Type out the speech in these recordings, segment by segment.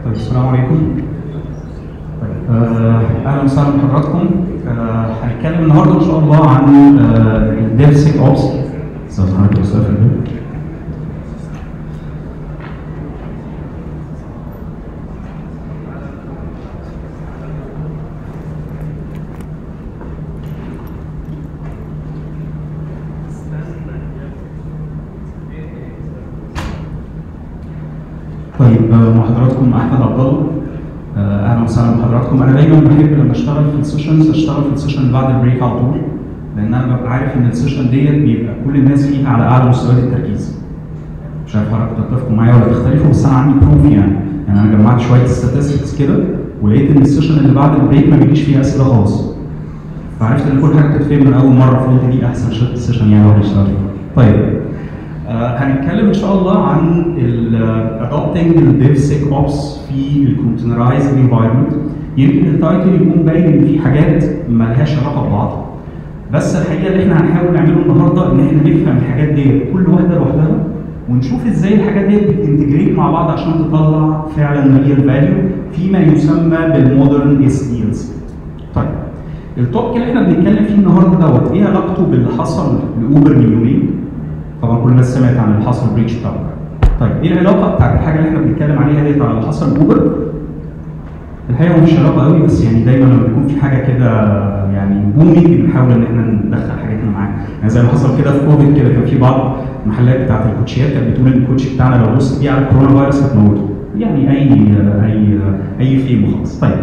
طيب السلام عليكم. طيب آه، اهلا وسهلا بحضراتكم. آه، هنتكلم النهارده ان شاء الله عن الديف سيك اوبس. استاذ حضرتك استاذ طيب آه، مع حضراتكم احمد عبد الله آه، اهلا وسهلا بحضراتكم انا دايما بحب لما اشتغل في السيشنز اشتغل في السيشن اللي بعد البريك على طول لان انا ببقى عارف ان السيشن ديت بيبقى كل الناس فيها على اعلى مستويات التركيز مش عارف حضراتكم تتفقوا معايا ولا تختلفوا بس انا عندي بروف يعني يعني انا جمعت شويه statistics كده ولقيت ان السيشن اللي بعد البريك ما بيجيش فيها اسئله خالص فعرفت ان كل حاجه بتتفهم من اول مره فقلت دي احسن سيشن يعني الواحد يشتغل فيها طيب آه، هنتكلم ان شاء الله عن adopting الديف سيك اوبس في الكونتينرايزد انفايرمنت يمكن التايتل يكون باين ان في حاجات مالهاش علاقه ببعض بس الحقيقه اللي احنا هنحاول نعمله النهارده ان احنا نفهم الحاجات دي كل واحده لوحدها ونشوف ازاي الحاجات دي بتنتجريت مع بعض عشان تطلع فعلا ريال فاليو فيما يسمى بالمودرن اس دي ال سي. طيب التوبيك اللي احنا بنتكلم فيه النهارده دوت ايه علاقته باللي حصل لاوبر من يومين طبعا كل الناس سمعت عن اللي حصل بريتش بتاعه طيب ايه العلاقه بتاعت الحاجه اللي احنا بنتكلم عليها ديت على اللي حصل اوبر الحقيقه مش علاقه قوي بس يعني دايما لما بيكون في حاجه كده يعني بومينج بنحاول ان احنا ندخل حاجاتنا معاها يعني زي ما حصل كده في كوفيد كده كان في بعض المحلات بتاعت الكوتشيات كانت بتقول ان الكوتشي بتاعنا لو دوست بيه على الكورونا فيروس هتموته يعني اي اي اي فيم وخلاص طيب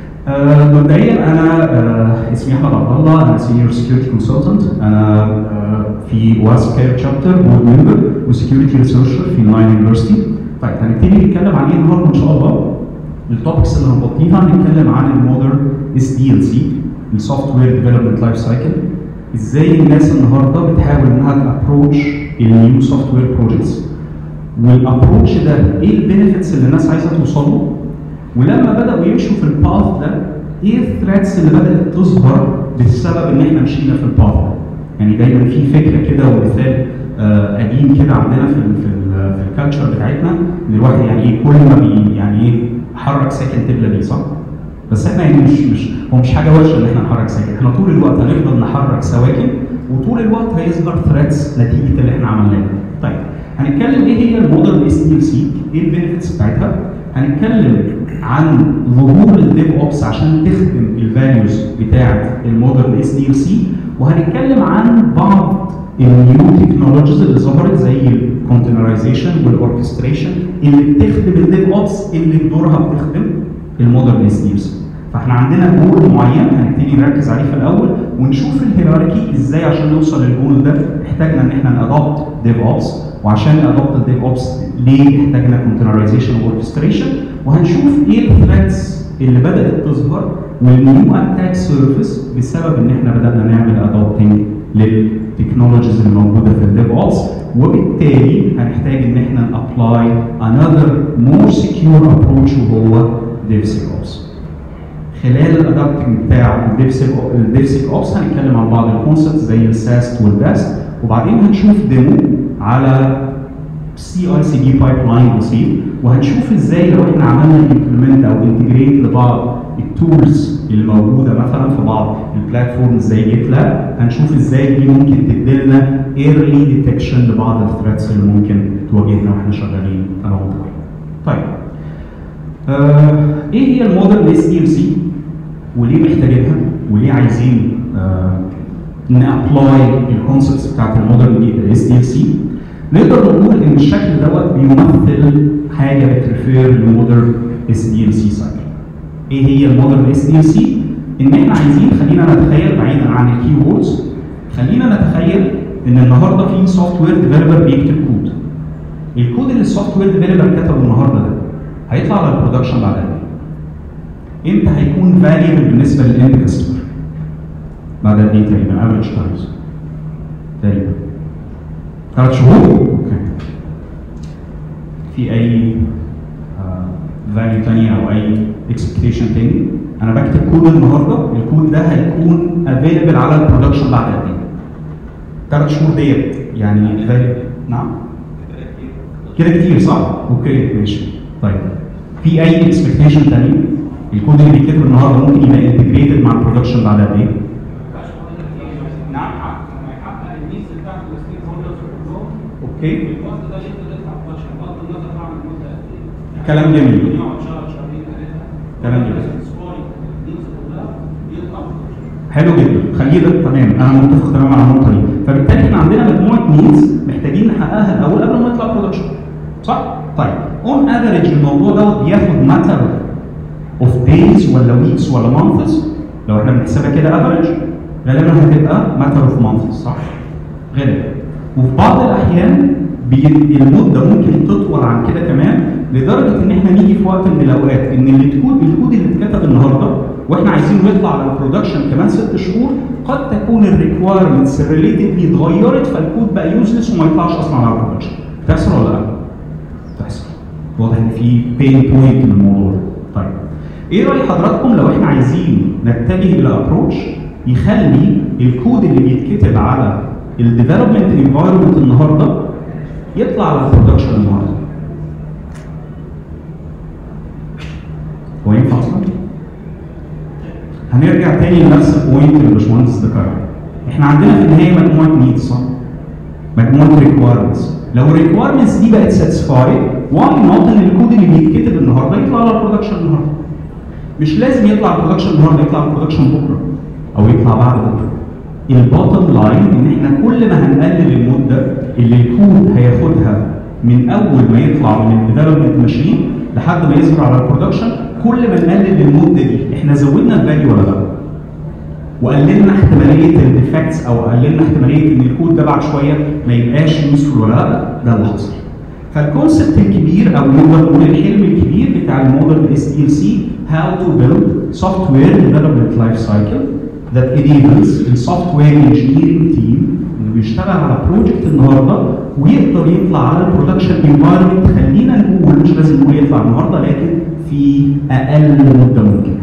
آه، مبدئيا انا آه، اسمي احمد عبد الله انا سينيور سكيورتي كونسلتنت انا آه، في واس كير تشابتر بورد ممبر وسكيورتي ريسيرشر في ناين يونيفرستي طيب هنبتدي نتكلم عن ايه النهارده ان شاء الله التوبكس اللي هنغطيها هنتكلم عن المودرن اس دي ال سي السوفت وير ديفلوبمنت لايف سايكل ازاي الناس النهارده بتحاول انها تابروتش النيو سوفت وير بروجكتس والابروتش ده ايه البينفيتس اللي الناس عايزه توصل له ولما بداوا يمشوا في الباث ده ايه الثريتس اللي بدات تظهر بسبب ان احنا مشينا في الباث ده يعني دايما في فكره كده ومثال آه قديم كده عندنا في ال في ال في الكالتشر بتاعتنا ان الواحد يعني ايه كل ما بي يعني ايه حرك ساكن تبلى بيه صح؟ بس احنا يعني مش مش هو مش حاجه وحشه ان احنا نحرك ساكن احنا طول الوقت هنفضل نحرك سواكن وطول الوقت هيظهر ثريتس نتيجه اللي احنا عملناه طيب هنتكلم ايه هي المودرن اس دي ال سي ايه البينفيتس بتاعتها هنتكلم عن ظهور الديف اوبس عشان تخدم الفاليوز بتاعه المودرن اس دي ال سي وهنتكلم عن بعض النيو تكنولوجيز اللي ظهرت زي الكونتينرايزيشن والاوركستريشن اللي بتخدم الديف اوبس اللي بدورها بتخدم المودرن اس دي ال سي فاحنا عندنا جول معين هنبتدي نركز عليه في الاول ونشوف الهيراركي ازاي عشان نوصل للجول ده احتاجنا ان احنا نادوبت ديف اوبس وعشان ادوبت الديف اوبس ليه احتاجنا كونتينرايزيشن واوركستريشن وهنشوف ايه الثريتس اللي بدات تظهر والنيو اتاك سيرفيس بسبب ان احنا بدانا نعمل ادوبتنج للتكنولوجيز اللي موجوده في الديف اوبس وبالتالي هنحتاج ان احنا نابلاي another more secure approach وهو ديف سيك اوبس خلال الادابتنج بتاع الديف سيك اوبس هنتكلم عن بعض الكونسبت زي الساست والباست وبعدين هنشوف ديمو على سي اي سي بي بايب لاين بسيط وهنشوف ازاي لو احنا عملنا امبلمنت او انتجريت لبعض التولز اللي موجوده مثلا في بعض البلاتفورمز زي جيت لاب هنشوف ازاي دي ممكن تدي لنا ايرلي ديتكشن لبعض الثريتس اللي ممكن تواجهنا واحنا شغالين انا وانت طيب آه ايه هي المودرن اس دي ال سي وليه محتاجينها وليه عايزين آه نابلاي الكونسبتس بتاعت المودرن اس دي ال سي نقدر نقول ان الشكل دوت بيمثل حاجه بتريفير لمودرن اس دي ال سي سايكل. ايه هي المودرن اس دي ال سي؟ ان احنا عايزين خلينا نتخيل بعيدا عن الكي ووردز خلينا نتخيل ان النهارده في سوفت وير ديفلوبر بيكتب كود. الكود اللي السوفت وير ديفلوبر كتبه النهارده ده هيطلع على البرودكشن بعد قد ايه؟ امتى هيكون فاليبل بالنسبه للاند كاستمر؟ بعد قد ايه تقريبا؟ افريج تايمز تقريبا ثلاث شهور اوكي في اي فاليو تانية او اي اكسبكتيشن تاني انا بكتب كود النهارده الكود ده هيكون افيلبل على البرودكشن بعد قد ايه؟ ثلاث شهور ديت يعني فاليو نعم كده كتير صح؟ اوكي ماشي طيب في اي اكسبكتيشن ثانيه الكود اللي بيتكتب النهارده ممكن يبقى انتجريتد مع البرودكشن بعد قد ايه؟ نعم هيحقق النيز بتاعت الستيك هولدرز كلهم اوكي الوقت ده يقدر يطلع برودكشن بغض النظر عن المده قد ايه كلام جميل ممكن يقعد شهر شهرين ثلاثه كلام جميل. سكورينج النيز كلها يطلع برودكشن حلو جدا خليه ده تمام انا متفق تماما على النقطه دي فبالتالي احنا عندنا مجموعه نيدز محتاجين نحققها الاول قبل ما يطلع برودكشن صح؟ طيب اون افريج الموضوع دوت بياخد ماتر اوف دايز ولا ويكس ولا مانثس لو احنا بنحسبها كده افريج غالبا هتبقى ماتر اوف مانثس صح؟ غالبا وفي بعض الاحيان بي- المده ممكن تطول عن كده كمان لدرجه ان احنا نيجي في وقت من الاوقات ان اللي تكون الكود اللي اتكتب النهارده واحنا عايزينه يطلع على البرودكشن كمان ست شهور قد تكون الريكوايرمنتس الريليتد اتغيرت فالكود بقى يوزلس وما يطلعش اصلا على البرودكشن بتحصل ولا لا؟ بتحصل واضح ان في بين بوينت من الموضوع طيب ايه راي حضراتكم لو احنا عايزين نتجه الى ابروتش يخلي الكود اللي بيتكتب على الديفلوبمنت انفايرمنت النهارده يطلع على البرودكشن النهارده هو ينفع اصلا؟ هنرجع تاني لنفس البوينت اللي الباشمهندس ذكرها احنا عندنا في النهايه مجموعه نيدز صح؟ مجموعه ريكوايرمنتس لو الريكوايرمنتس دي بقت ساتسفايد واي نوت ان الكود اللي بيتكتب النهارده يطلع على البرودكشن النهارده مش لازم يطلع البرودكشن النهارده يطلع البرودكشن بكره او يطلع بعد بكره البوتtom لاين ان احنا كل ما هنقلل المده اللي الكود هياخدها من اول ما يطلع من الديفلوبمنت ماشين لحد ما يظهر على البرودكشن كل ما نقلل المده دي احنا زودنا الفاليو ولا لا؟ وقللنا احتماليه الديفكتس او قللنا احتماليه ان الكود ده بعد شويه ما يبقاش يوسفول ولا لا ده اللي حصل. فالكونسبت الكبير او نقدر نقول الحلم الكبير بتاع الموديل اس دي ال سي هاو تو بيلد سوفت وير ديفلوبمنت لايف سايكل that enables السوفت وير انجينيرنج تيم انه بيشتغل على بروجكت النهارده ويقدر يطلع على البرودكشن انفايرمنت خلينا نقول مش لازم نقول يطلع النهارده لكن في اقل مده ممكنه.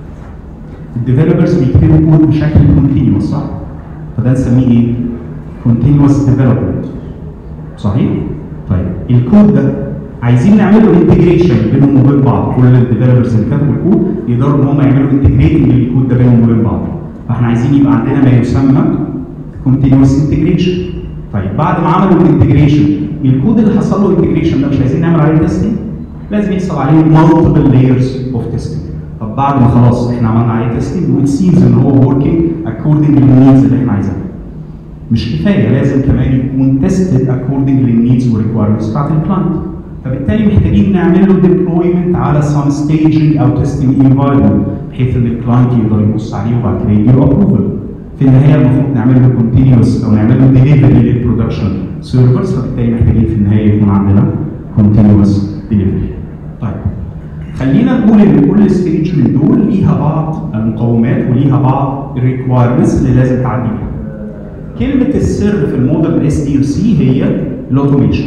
الديفلوبرز بيكتبوا كود بشكل كونتينوس صح؟ فده نسميه ايه؟ كونتينوس ديفلوبمنت صحيح؟ طيب الكود ده عايزين نعمل له انتجريشن بينهم وبين بعض كل الديفلوبرز اللي كتبوا الكود يقدروا ان هم يعملوا انتجريتنج للكود ده بينهم وبين بعض فاحنا عايزين يبقى عندنا ما يسمى كونتينوس انتجريشن طيب بعد ما عملوا الانتجريشن الكود اللي حصل له انتجريشن ده مش عايزين نعمل عليه تيستنج لازم يحصل عليه multiple layers of testing طب بعد ما خلاص احنا عملنا عليه تيستنج وتسيمز ان هو working according للنيدز اللي احنا عايزينها مش كفايه لازم كمان يكون تيستد according للنيدز والريكوايرمنتس بتاعت الكلاينت فبالتالي محتاجين نعمل له ديبلويمنت على some staging او testing environment بحيث ان الكلاينت يقدر يبص عليه وبعد كده يديله ابروفل في النهايه المفروض نعمل له continuous او نعمل له ديليفري للبرودكشن سيرفرز فبالتالي محتاجين في النهايه يكون عندنا continuous delivery طيب خلينا نقول ان كل ستيج من دول ليها بعض المقومات وليها بعض الريكوايرمنتس اللي لازم تعدي بيها. كلمه السر في الموديل اس دي سي هي الاوتوميشن.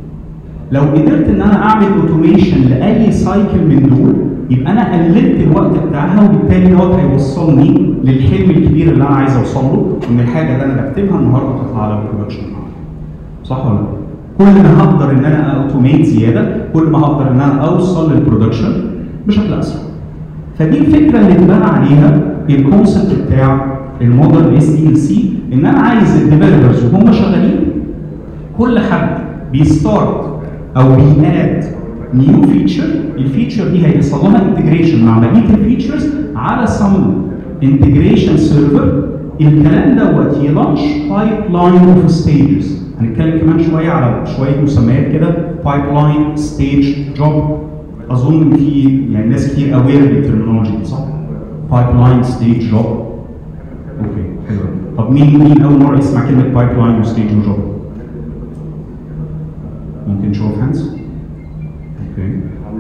لو قدرت ان انا اعمل اوتوميشن لاي سايكل من دول يبقى انا قللت الوقت بتاعها وبالتالي دوت هيوصلني للحلم الكبير اللي انا عايز اوصل له ان الحاجه اللي انا بكتبها النهارده تطلع على البرودكشن صح ولا لا؟ كل ما هقدر ان انا اوتوميت زياده كل ما هقدر ان انا اوصل للبرودكشن بشكل اسرع فدي الفكره اللي اتبنى عليها الكونسبت بتاع الموديل اس دي ال سي ان انا عايز الديفلوبرز وهم شغالين كل حد بيستارت او بياد نيو فيتشر الفيتشر دي هيحصل لها انتجريشن مع بقيه الفيتشرز على سم انتجريشن سيرفر الكلام دوت يلانش بايب لاين اوف ستيجز هنتكلم كمان شويه على شويه مسميات كده بايب لاين ستيج جوب اظن في يعني ناس كتير اوير بالترمينولوجي دي صح؟ بايب لاين ستيج جوب اوكي حلو طب مين مين اول مره يسمع كلمه بايب لاين وستيج وجوب؟ ممكن نشوف هاندز؟ اوكي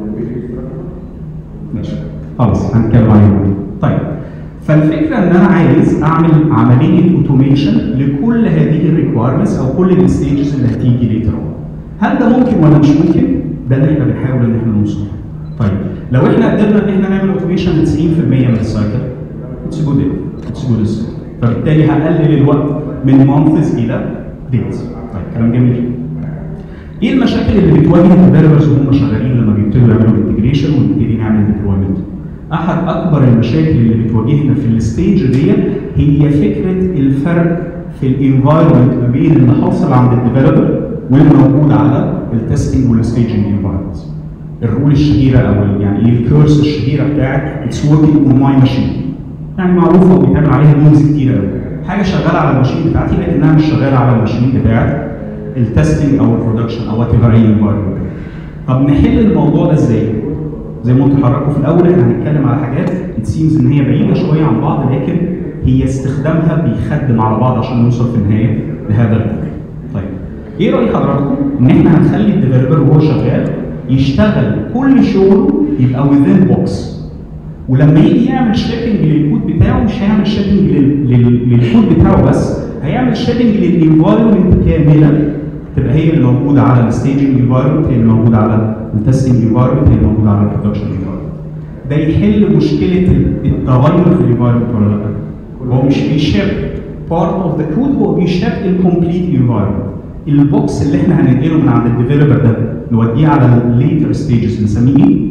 ماشي خلاص هنتكلم عليه طيب فالفكره ان انا عايز اعمل عمليه اوتوميشن لكل هذه الريكوايرمنتس او كل الستيجز اللي هتيجي ليتر هل ده ممكن ولا مش ممكن؟ ده اللي احنا بنحاول ان احنا نوصل طيب لو احنا قدرنا ان احنا نعمل اوتوميشن ل 90% من السايكل اتس جود اتس جود فبالتالي هقلل الوقت من مانثز الى ديز طيب كلام جميل ايه المشاكل اللي بتواجه الديفلوبرز وهم شغالين لما بيبتدوا يعملوا كونفيجريشن ونبتدي نعمل ديبلويمنت احد اكبر المشاكل اللي بتواجهنا في الستيج دي هي فكره الفرق في الانفايرمنت ما بين اللي حاصل عند الديفلوبر والموجود على التستنج والستيجنج انفايرمنت الرول الشهيره او ال- يعني ايه الكورس الشهيره بتاعت اتس وركينج اون ماي ماشين يعني معروفه وبيتعمل عليها ميمز كتير قوي حاجه شغاله على الماشين بتاعتي لكنها مش شغاله على الماشين بتاعت التستنج او البرودكشن او وات ايفر اي انفايرمنت طب نحل الموضوع ده ازاي؟ زي ما قلت لحضراتكم في الاول احنا هنتكلم على حاجات اتسيمز ان هي بعيده شويه عن بعض لكن هي استخدامها بيخدم على بعض عشان نوصل في النهايه لهذا الجول. طيب ايه راي حضراتكم ان احنا هنخلي الديفلوبر وهو شغال يشتغل كل شغله يبقى within box ولما يجي يعمل شيبنج للكود بتاعه مش هيعمل شيبنج للكود بتاعه بس هيعمل شيبنج للانفايرمنت كامله تبقى هي اللي موجوده على الستيجنج انفايرمنت هي اللي موجوده على التستنج انفايرمنت هي اللي موجوده على البرودكشن انفايرمنت ده يحل مشكله التغير في الانفايرمنت ولا لا هو مش بيشاب بارت اوف ذا كود هو بيشاب الكومبليت انفايرمنت البوكس اللي احنا هننقله من عند الديفلوبر ده نوديه على الليتر ستيجز بنسميه ايه؟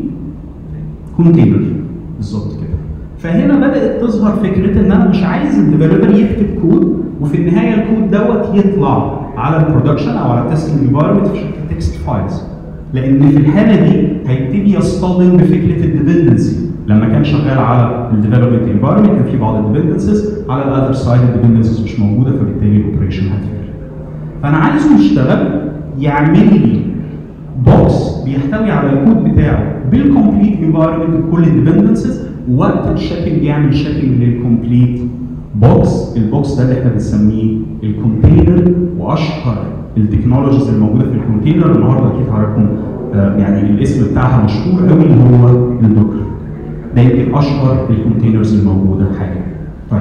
كونتينر بالظبط كده فهنا بدات تظهر فكره ان انا مش عايز الديفلوبر يكتب كود وفي النهايه الكود دوت يطلع على البرودكشن او على التستنج انفايرمنت في شكل تكست فايلز لان في الحاله دي هيبتدي يصطدم بفكره الديبندنسي لما كان شغال على الديفلوبمنت انفايرمنت كان في بعض الديبندنسز على الاذر سايد الديبندنسز مش موجوده فبالتالي الاوبريشن هتفرق فانا عايزه يشتغل يعمل لي بوكس بيحتوي على الكود بتاعه بالكومبليت انفايرمنت بكل الديبندنسز وقت الشيبنج يعمل شيبنج للكومبليت بوكس البوكس ده اللي احنا بنسميه الكونتينر واشهر التكنولوجيز الموجوده في الكونتينر النهارده اكيد حضراتكم آه، يعني الاسم بتاعها مشهور قوي اللي هو الدوكر ده يمكن اشهر الكونتينرز الموجوده حاليا طيب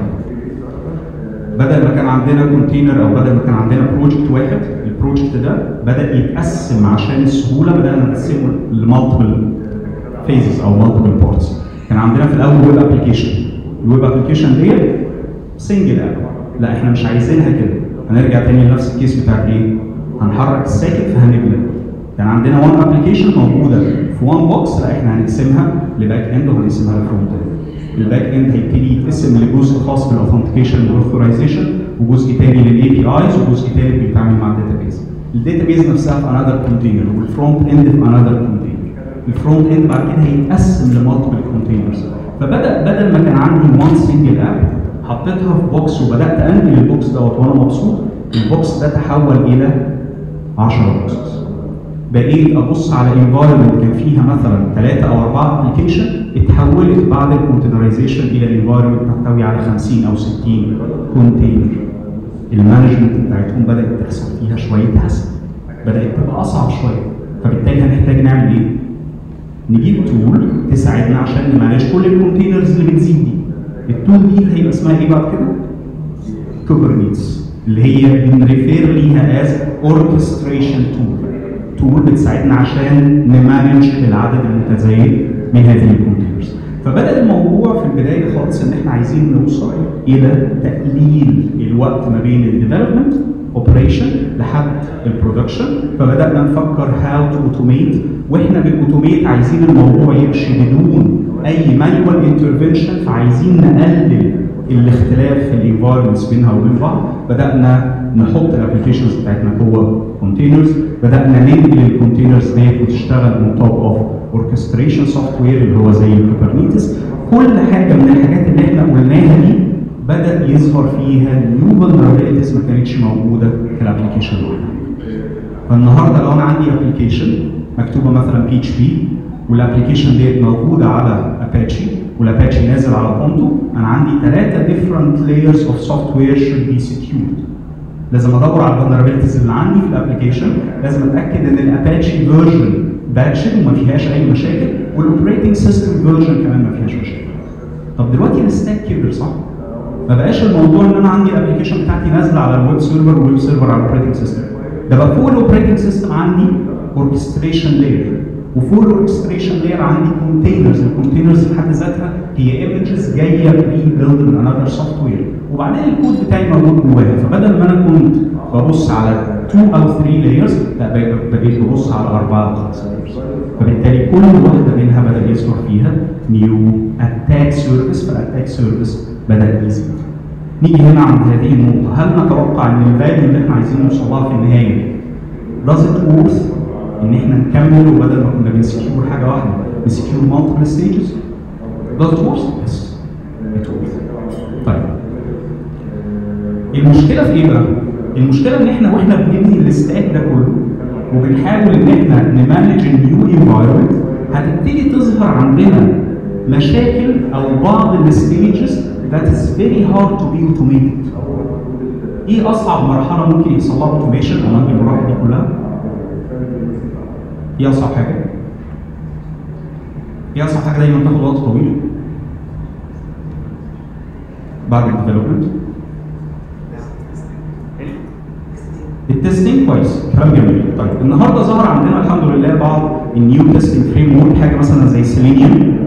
بدل ما كان عندنا كونتينر او بدل ما كان عندنا بروجكت واحد البروجكت ده بدا يتقسم عشان السهوله بدانا نقسمه لمالتيبل فيزز او مالتيبل بارتس كان عندنا في الاول ويب ابلكيشن الويب ابلكيشن ديت سنجل اب لا احنا مش عايزينها كده هنرجع تاني لنفس الكيس بتاع ايه هنحرك الساكن فهنبدا كان عندنا وان ابلكيشن موجوده في وان بوكس لا احنا هنقسمها لباك اند وهنقسمها لفرونت اند الباك اند هيبتدي يتقسم لجزء خاص بالاوثنتيكيشن والاوثرايزيشن وجزء تاني للاي بي ايز وجزء تالت بيتعامل مع الداتابيز الداتابيز نفسها في انذر كونتينر والفرونت اند في انذر كونتينر الفرونت اند بعد كده هيتقسم لمالتيبل كونتينرز فبدا بدل ما كان عندي وان سنجل اب حطيتها في بوكس وبدات انقل البوكس دوت وانا مبسوط البوكس ده تحول الى 10 بوكسز بقيت ابص على انفايرمنت كان فيها مثلا ثلاثه او اربعه ابلكيشن اتحولت بعد الكونتينرايزيشن الى انفايرمنت تحتوي على 50 او 60 كونتينر المانجمنت بتاعتهم بدات تحصل فيها شويه حسن بدات تبقى اصعب شويه فبالتالي هنحتاج نعمل ايه؟ نجيب تول تساعدنا عشان نمانج كل الكونتينرز اللي بتزيد دي التول دي اللي هيبقى اسمها ايه بعد كده؟ كوبرنيتس اللي هي بنريفير ليها از اوركستريشن تول تول بتساعدنا عشان نمانج العدد المتزايد من هذه الكونتينرز فبدا الموضوع في البدايه خالص ان احنا عايزين نوصل الى تقليل الوقت ما بين الديفلوبمنت اوبريشن لحد البرودكشن فبدانا نفكر هاو تو اوتوميت واحنا بالاوتوميت عايزين الموضوع يمشي بدون اي مانوال انترفنشن فعايزين نقلل الاختلاف في الانفايرمنتس بينها وبين بعض بدانا نحط الابلكيشنز بتاعتنا جوه كونتينرز بدانا ننقل الكونتينرز ديت وتشتغل اون توب اوف اوركستريشن سوفت وير اللي هو زي الكوبرنيتس كل حاجه من الحاجات اللي احنا قلناها دي بدا يظهر فيها نيو فولنربيلتيز ما كانتش موجوده في الابلكيشن فالنهارده لو انا عندي ابلكيشن مكتوبه مثلا بي اتش بي والابلكيشن ديت موجوده على اباتشي والاباتشي نازل على بونتو انا عندي ثلاثه different layers of software should be secured لازم ادور على الفولنربيلتيز اللي عندي في الابلكيشن لازم اتاكد ان الاباتشي فيرجن باتشد وما فيهاش اي مشاكل والاوبريتنج سيستم فيرجن كمان ما فيهاش مشاكل طب دلوقتي الستاك كبر صح؟ ما بقاش الموضوع ان انا عندي الابلكيشن بتاعتي نازله على الويب سيرفر والويب سيرفر على الاوبريتنج سيستم ده بقى فوق الاوبريتنج سيستم عندي اوركستريشن لاير وفوق الاوركستريشن لاير عندي كونتينرز الكونتينرز في حد ذاتها هي ايمجز جايه بري بيلد من انذر سوفت وير وبعدين الكود بتاعي موجود جواها فبدل ما انا كنت ببص على 2 او 3 لايرز لا بقيت ببص على 4 او 5 لايرز فبالتالي كل واحده منها نيو اتاك سيرفيس فالاتاك سيرفيس بدا يزيد نيجي هنا عند هذه النقطه هل نتوقع ان الفاليو اللي احنا عايزين نوصل لها في النهايه does it worth ان احنا نكمل وبدل ما كنا بنسكيور حاجه واحده نسكيور multiple stages does it worth yes it worth طيب المشكله في ايه بقى؟ المشكله ان احنا واحنا بنبني الستاك ده كله وبنحاول ان احنا نمانج النيو انفايرمنت هتبتدي تظهر عندنا مشاكل او بعض الستيجز that is very hard to be automated. ايه اصعب مرحله ممكن يحصل لها اوتوميشن امام المراحل دي كلها؟ ايه اصعب حاجه؟ ايه اصعب حاجه دايما تاخد وقت طويل؟ بعد الديفلوبمنت التستنج كويس كلام جميل طيب النهارده ظهر عندنا الحمد لله بعض النيو تستنج فريم ورك حاجه مثلا زي سيلينيوم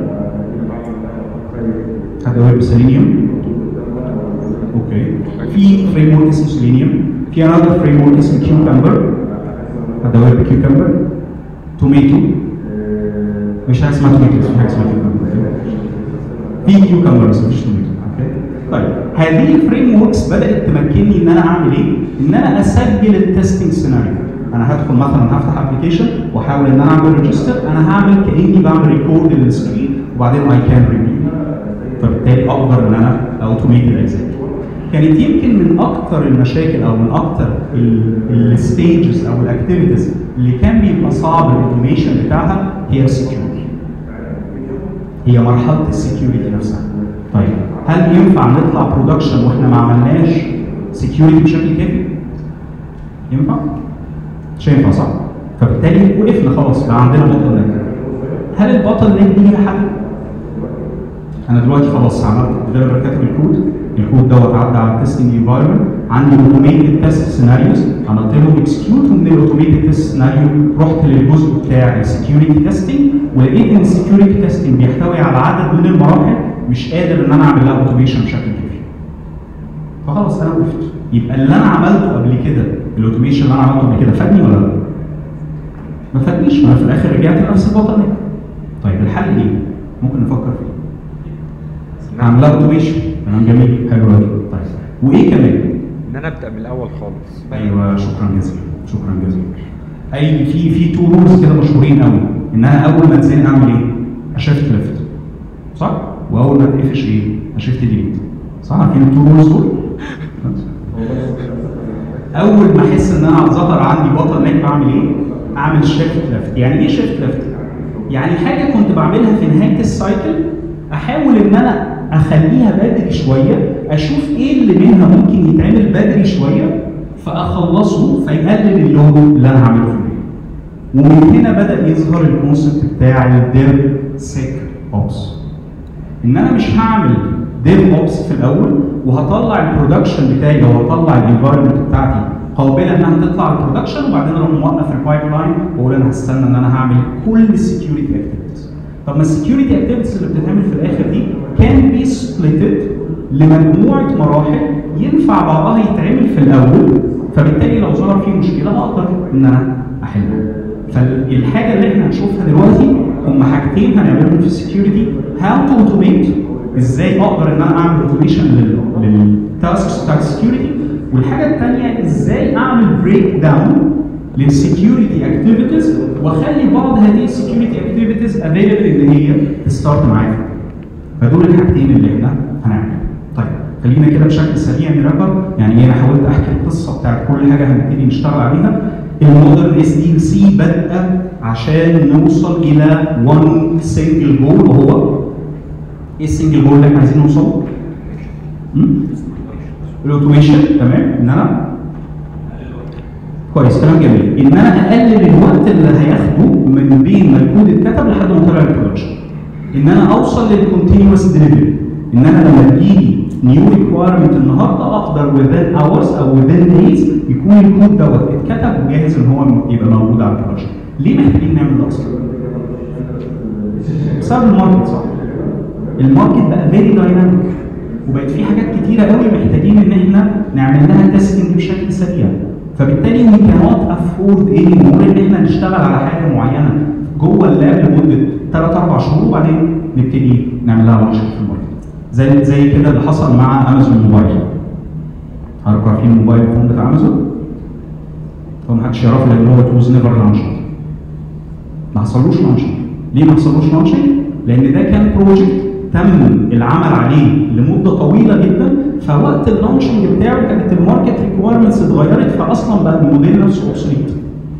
حاجه ويب سيلينيوم اوكي في فريم ورك اسمه سيلينيوم في انذر فريم ورك اسمه كيوكمبر هذا ويب كيوكمبر توميتو مش حاجه اسمها توميتو في حاجه اسمها كيوكمبر في كيوكمبر بس مفيش توميتو اوكي طيب هذه الفريم وركس بدات تمكنني ان انا اعمل ايه؟ ان انا اسجل التستنج سيناريو انا هدخل مثلا هفتح ابلكيشن واحاول ان انا اعمل ريجستر انا هعمل كاني بعمل ريكورد للسكرين وبعدين اي كان ريفيو فبالتالي اقدر ان انا اوتوميت الاجزاء كانت يمكن من اكثر المشاكل او من اكثر الستيجز او الاكتيفيتيز اللي كان بيبقى صعب الاوتوميشن بتاعها هي السكيورتي هي مرحله السكيورتي نفسها طيب هل ينفع نطلع برودكشن واحنا ما عملناش سكيورتي بشكل كافي؟ ينفع؟ مش هينفع صح؟ فبالتالي وقفنا خلاص بقى عندنا بطل نيك هل البطل نيك دي ليها حل؟ انا دلوقتي خلاص عملت ديفلوبر كاتب الكود الكود دوت عدى على التستنج انفايرمنت عندي اوتوميتد تيست سيناريوز عملت لهم اكسكيوت ومن الاوتوميتد تيست سيناريو رحت للجزء بتاع السكيورتي تيستنج ولقيت ان السكيورتي تيستنج بيحتوي على عدد من المراحل مش قادر ان انا اعمل لها اوتوميشن بشكل كافي فخلاص انا وقفت يبقى اللي انا عملته قبل كده الاوتوميشن اللي انا عملته قبل كده فادني ولا لا؟ ما فادنيش ما انا في الاخر رجعت لنفس البطل طيب الحل ايه؟ ممكن نفكر فيه عاملها اوتوميشن كلام جميل حلو قوي طيب وايه كمان؟ ان انا ابدا من الاول خالص ايوه شكرا جزيلا شكرا جزيلا اي في في تو رولز كده مشهورين قوي ان انا اول ما اتزنق اعمل ايه؟ اشفت ليفت صح؟ واول ما اتقفش ايه؟ اشفت ديليت صح؟ عارفين التو رولز دول؟ اول ما احس ان انا ظهر عندي بطل نيك بعمل ايه؟ اعمل شيفت ليفت يعني ايه شيفت ليفت؟ يعني حاجه كنت بعملها في نهايه السايكل احاول ان انا اخليها بدري شويه اشوف ايه اللي منها ممكن يتعمل بدري شويه فاخلصه فيقلل اللود اللي انا هعمله في البيت ومن هنا بدا يظهر الكونسبت بتاع الديف سيك اوبس ان انا مش هعمل ديف اوبس في الاول وهطلع البرودكشن بتاعي او هطلع الانفايرمنت بتاعتي قابله انها تطلع البرودكشن وبعدين اروح موقف البايب لاين واقول انا هستنى ان انا هعمل كل السكيورتي اكتيفيتيز طب ما السكيورتي اكتيفيتيز اللي بتتعمل في الاخر دي كان بي سبليتد لمجموعه مراحل ينفع بعضها يتعمل في الاول فبالتالي لو ظهر فيه مشكله اقدر ان انا احلها فالحاجه اللي احنا هنشوفها دلوقتي هم حاجتين هنعملهم في السكيورتي هاو تو اوتوميت ازاي اقدر ان انا اعمل اوتوميشن للتاسكس بتاعت السكيورتي والحاجه الثانيه ازاي اعمل بريك داون للسكيورتي اكتيفيتيز واخلي بعض هذه السكيورتي اكتيفيتيز افيلبل ان هي تستارت معايا فدول الحاجتين اللي احنا هنعملهم طيب خلينا كده بشكل سريع نربر يعني ايه انا حاولت احكي القصه بتاعت كل حاجه هنبتدي نشتغل عليها المودرن اس دي سي بادئه عشان نوصل الى وان سنجل جول وهو ايه السنجل جول اللي احنا عايزين نوصله؟ الاوتوميشن تمام ان انا كويس كلام جميل ان انا اقلل الوقت اللي هياخده من بين ما الكود اتكتب لحد ما طلع البرودكشن ان انا اوصل للكونتينوس ديليفري ان انا لما تجيلي نيو ريكوايرمنت النهارده اقدر within hours او within days يكون الكود دوت اتكتب وجاهز ان هو يبقى موجود على البرودكشن ليه محتاجين نعمل ده اصلا؟ بسبب الماركت صح الماركت بقى فيري دايناميك وبقت في حاجات كتيره قوي محتاجين ان احنا نعمل لها تيستنج بشكل سريع فبالتالي وي كانوت افورد اني مور ان احنا نشتغل على حاجه معينه جوه اللاب لمده ثلاث اربع شهور وبعدين نبتدي نعمل لها لانش في الماركت زي زي كده اللي حصل مع امازون موبايل حضراتكم عارفين الموبايل فون بتاع امازون هو ما حدش يعرفه لان هو توز نيفر لانش ما حصلوش لانشنج ليه ما حصلوش لانشنج؟ لان ده كان بروجكت تم العمل عليه لمده طويله جدا فوقت اللانشنج بتاعه كانت الماركت ريكوايرمنتس اتغيرت فاصلا بقى الموديل نفسه اوبسوليت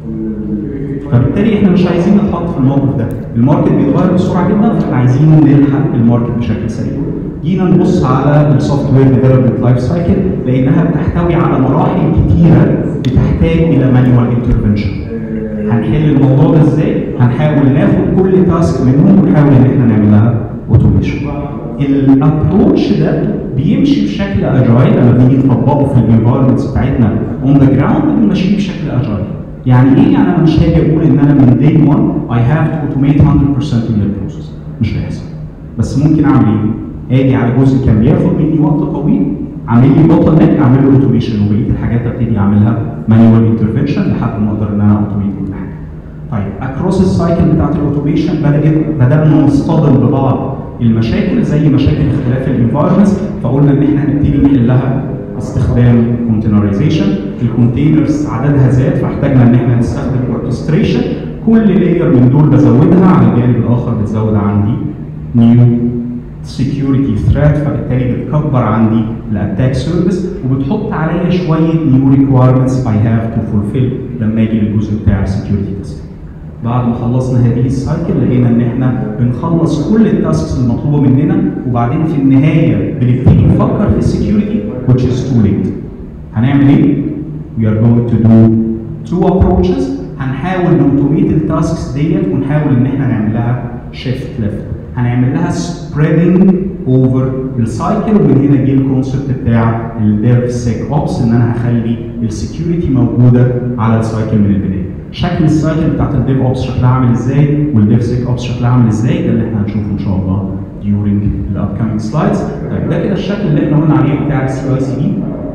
فبالتالي احنا مش عايزين نتحط في الموقف ده الماركت بيتغير بسرعه جدا فاحنا عايزين نلحق الماركت بشكل سريع جينا نبص على السوفت وير ديفلوبمنت لايف سايكل لانها بتحتوي على مراحل كتيره بتحتاج الى مانيوال انترفنشن هنحل الموضوع ده ازاي؟ هنحاول ناخد كل تاسك منهم ونحاول ان احنا نعمل لها اوتوميشن. الابروتش ده بيمشي بشكل اجايل لما بنيجي نطبقه في الانفايرمنتس بتاعتنا اون ذا جراوند بنمشيه بشكل اجايل. يعني ايه؟ يعني انا مش هاجي اقول ان انا من داي 1 اي هاف تو اوتوميت 100% من البروسيس مش هيحصل. بس ممكن اعمل ايه؟ اجي على جزء كان بياخد مني وقت طويل اعمل لي بوتل نيك اعمل له اوتوميشن وبقيه الحاجات ابتدي اعملها مانيوال انترفنشن لحد ما اقدر ان انا اوتوميت كل حاجه. طيب اكروس السايكل بتاعت الاوتوميشن بدات بدانا نصطدم ببعض المشاكل زي مشاكل اختلاف الانفايرمنتس فقلنا ان احنا هنبتدي نحلها باستخدام كونتينرايزيشن الكونتينرز عددها زاد فاحتاجنا ان احنا نستخدم اوركستريشن كل لاير من دول بزودها على الجانب الاخر بتزود عندي نيو سكيورتي ثريت فبالتالي بتكبر عندي الاتاك سيرفيس وبتحط عليا شويه نيو ريكوايرمنتس اي هاف تو فولفيل لما اجي للجزء بتاع السكيورتي تيست بعد ما خلصنا هذه السايكل لقينا ان احنا بنخلص كل التاسكس المطلوبه مننا وبعدين في النهايه بنبتدي نفكر في السكيورتي which is too late. هنعمل ايه؟ We are going to do two approaches هنحاول نوتوميت التاسكس ديت ونحاول ان احنا نعمل لها شيفت ليفت. هنعمل لها spreading over السايكل ومن هنا جه الكونسبت بتاع الديف سيك اوبس ان انا هخلي السكيورتي موجوده على السايكل من البدايه. شكل السايكل بتاعت الديف اوبس شكلها عامل ازاي والديف سيك اوبس شكلها عامل ازاي ده اللي احنا هنشوفه ان شاء الله during the upcoming slides طيب ده كده الشكل اللي احنا قلنا عليه بتاع السي اي سي دي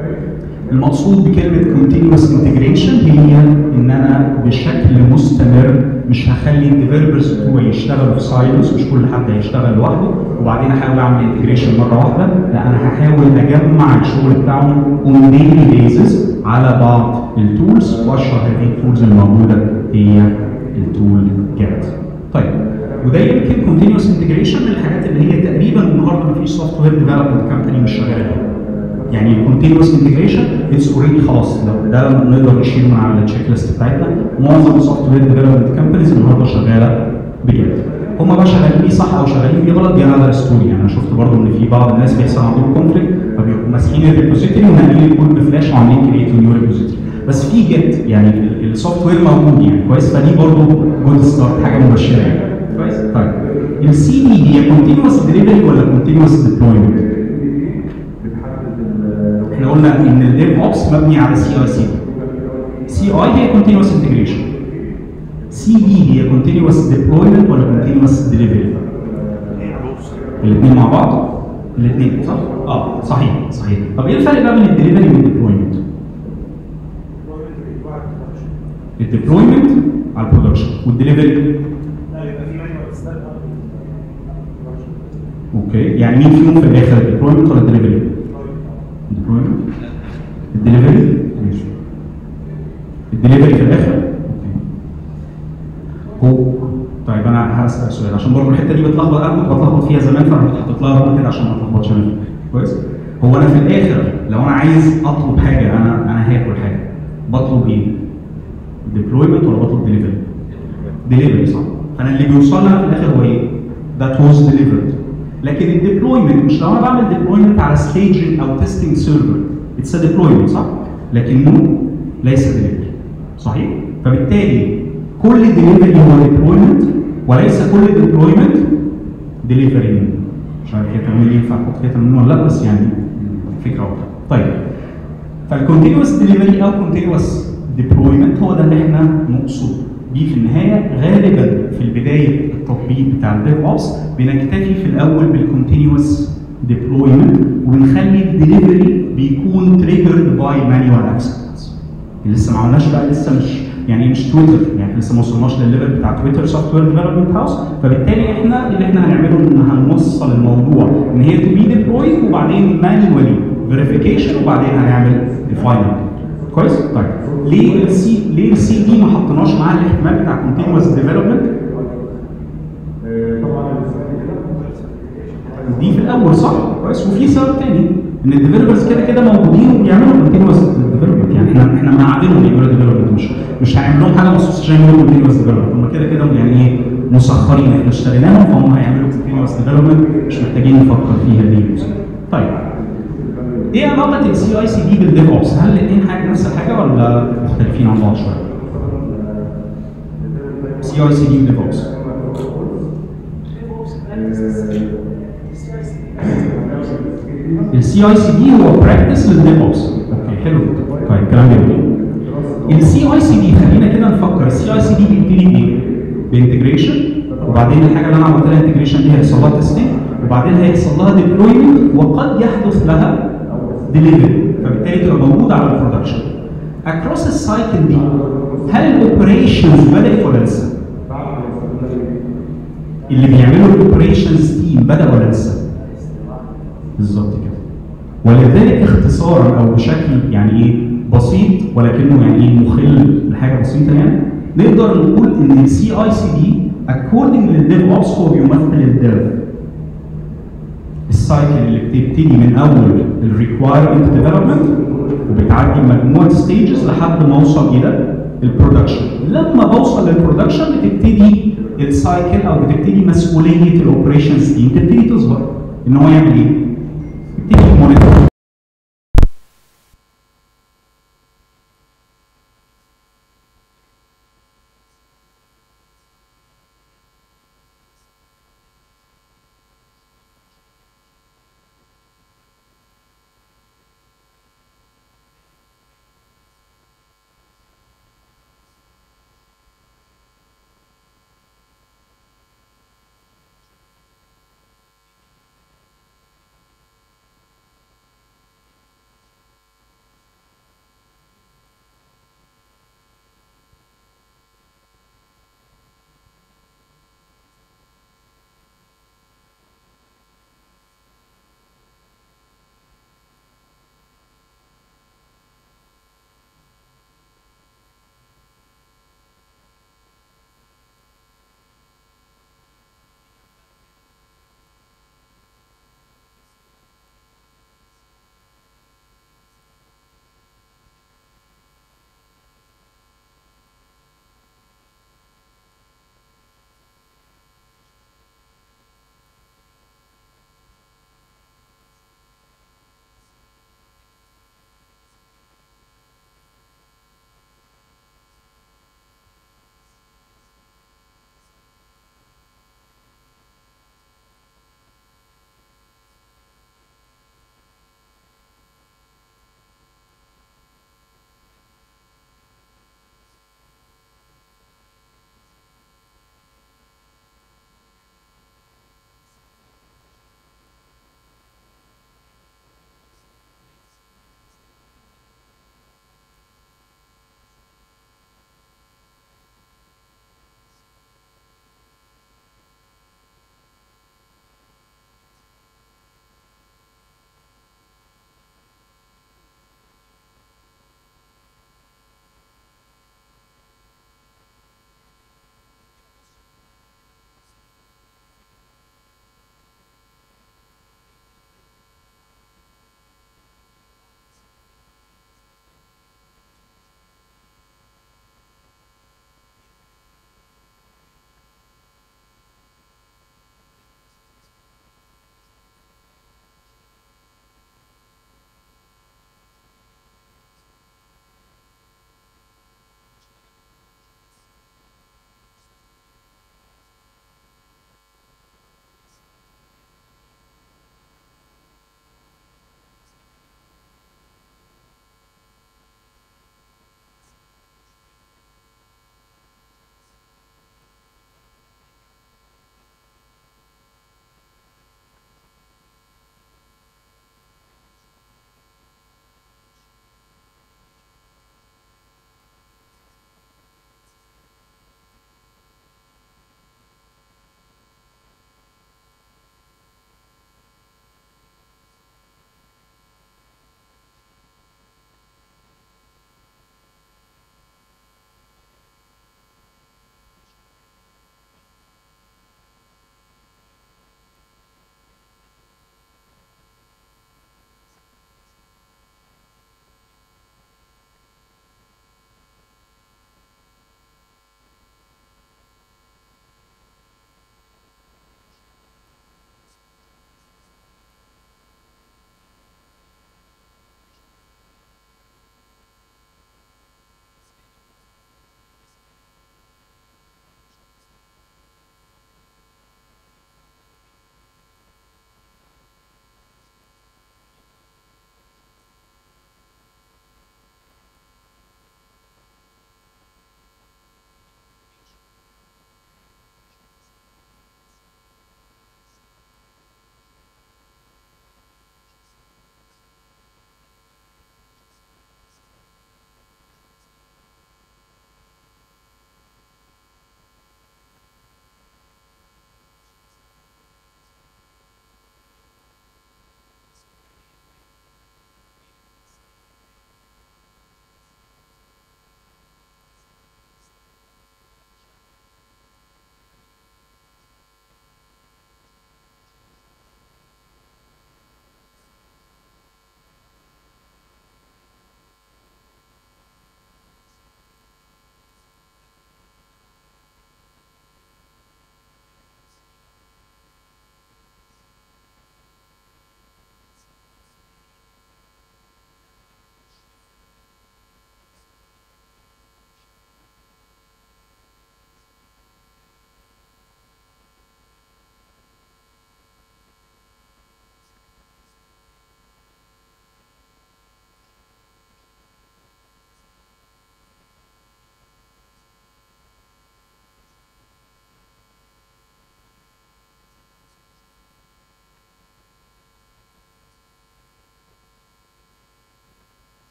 المقصود بكلمه continuous integration هي ان انا بشكل مستمر مش هخلي الديفلوبرز بتوعي يشتغلوا في سايلوس مش كل حد هيشتغل لوحده وبعدين احاول اعمل انتجريشن مره واحده لا انا هحاول اجمع الشغل بتاعهم اون ديلي بيزس على بعض التولز واشهر هذه التولز الموجوده هي التول جيت طيب وده يمكن كونتينوس انتجريشن من الحاجات اللي هي تقريبا النهارده مفيش سوفت وير ديفلوبمنت كمباني مش شغاله بيها يعني الكونتينوس انتجريشن اتس اوريدي خلاص لو ده نقدر نشيله من على التشيك ليست بتاعتنا معظم السوفت وير ديفلوبمنت كمبانيز النهارده شغاله بجد هم بقى شغالين بيه صح او شغالين بيه غلط دي انذر ستوري يعني انا شفت برضه ان في بعض الناس بيحصل عندهم كونفليكت فبيبقوا ماسكين الريبوزيتوري وناقلين الكود بفلاش وعاملين كريت نيو ريبوزيتوري بس في جيت يعني السوفت وير موجود يعني كويس فدي برضه جود ستارت حاجه مبشره يعني كويس طيب السي دي هي كونتينوس ديليفري ولا كونتينوس ديبلويمنت؟ احنا قلنا ان الديف اوبس مبني على سي اي سي سي اي هي كونتينوس انتجريشن سي دي هي كونتينوس ديبلويمنت ولا كونتينوس ديليفري؟ الاثنين مع بعض الاثنين صح؟ اه صحيح صحيح طب ايه الفرق بقى بين الدليفري والديبلويمنت؟ الديبلويمنت على البرودكشن والدليفري اوكي يعني مين فيهم في الاخر الديبلويمنت ولا الدليفري؟ الديبلويمنت الدليفري ماشي الدليفري في الاخر اوكي هو طيب انا هسال سؤال عشان برضه الحته دي بتلخبط انا كنت بتلخبط فيها زمان فانا كنت حاطط لها رقم كده عشان ما اتلخبطش انا فيها. كويس هو انا في الاخر لو انا عايز اطلب حاجه انا انا هاكل حاجه بطلب ايه؟ ديبلويمنت ولا بطلب ديليفري؟ ديليفري صح فانا اللي بيوصل لنا في الاخر هو ايه؟ ذات واز ديليفرد لكن الديبلويمنت مش لو انا بعمل ديبلويمنت على ستيجنج او تيستنج سيرفر اتس ديبلويمنت صح؟ لكنه ليس ديليفري صحيح؟ فبالتالي كل ديليفري هو ديبلويمنت وليس كل ديبلويمنت ديليفري مش عارف هي تعمل ينفع احط فيها تمرين ولا لا بس يعني فكره واضحه طيب فالكونتينوس ديليفري او كونتينوس ديبلويمنت هو ده اللي احنا نقصد بيه في النهايه غالبا في البدايه التطبيق بتاع الديف اوبس بنكتفي في الاول بالكونتينوس ديبلويمنت وبنخلي الدليفري بيكون تريجرد باي مانيوال اكسبتنس لسه ما عملناش بقى لسه مش يعني مش تويتر يعني لسه ما وصلناش للليفل بتاع تويتر سوفت وير ديفلوبمنت هاوس فبالتالي احنا اللي احنا هنعمله ان هنوصل الموضوع ان هي تو بي ديبلويد وبعدين مانوالي فيريفيكيشن وبعدين هنعمل الفاينل كويس؟ طيب ليه السي ليه السي دي ما حطيناش معاها الاحتمال بتاع كونتينوس ديفلوبمنت؟ دي في الاول صح كويس وفي سبب تاني ان الديفلوبرز كده كده موجودين وبيعملوا كونتينوس ديفلوبمنت يعني احنا احنا مقعدينهم يعملوا ديفلوبمنت مش مش هنعمل لهم حاجه مخصوص عشان يعملوا كونتينوس ديفلوبمنت هم كده كده يعني ايه مسخرين احنا اشتريناهم فهم هيعملوا كونتينوس ديفلوبمنت مش محتاجين نفكر فيها دي طيب ايه علاقه السي اي سي دي بالديف اوبس؟ هل الاثنين حاجه نفس الحاجه ولا مختلفين عن بعض شويه؟ سي اي سي دي وديف اوبس السي اي سي دي هو براكتس للديف اوبس اوكي حلو طيب كلام جميل السي اي سي دي خلينا كده نفكر السي اي سي دي بيبتدي بايه؟ بانتجريشن وبعدين الحاجه اللي انا عملت لها انتجريشن دي هيحصل لها تيستنج وبعدين هيحصل لها ديبلويمنت وقد يحدث لها ديليفري فبالتالي تبقى موجوده على البرودكشن اكروس السايكل دي هل الاوبريشنز بدات ولا لسه؟ اللي بيعملوا الاوبريشنز تيم بدا ولا لسه؟ بالظبط كده ولذلك اختصارا او بشكل يعني ايه بسيط ولكنه يعني ايه مخل لحاجه بسيطه يعني نقدر نقول ان السي اي سي دي اكوردنج للديف اوبس هو بيمثل الديف السايكل اللي بتبتدي من اول الريكوايرمنت ديفلوبمنت وبتعدي مجموعه ستيجز لحد ما اوصل الى البرودكشن لما بوصل للبرودكشن بتبتدي السايكل او بتبتدي مسؤوليه الاوبريشنز دي تبتدي تظهر ان هو يعمل ايه؟ يبتدي يمونيتور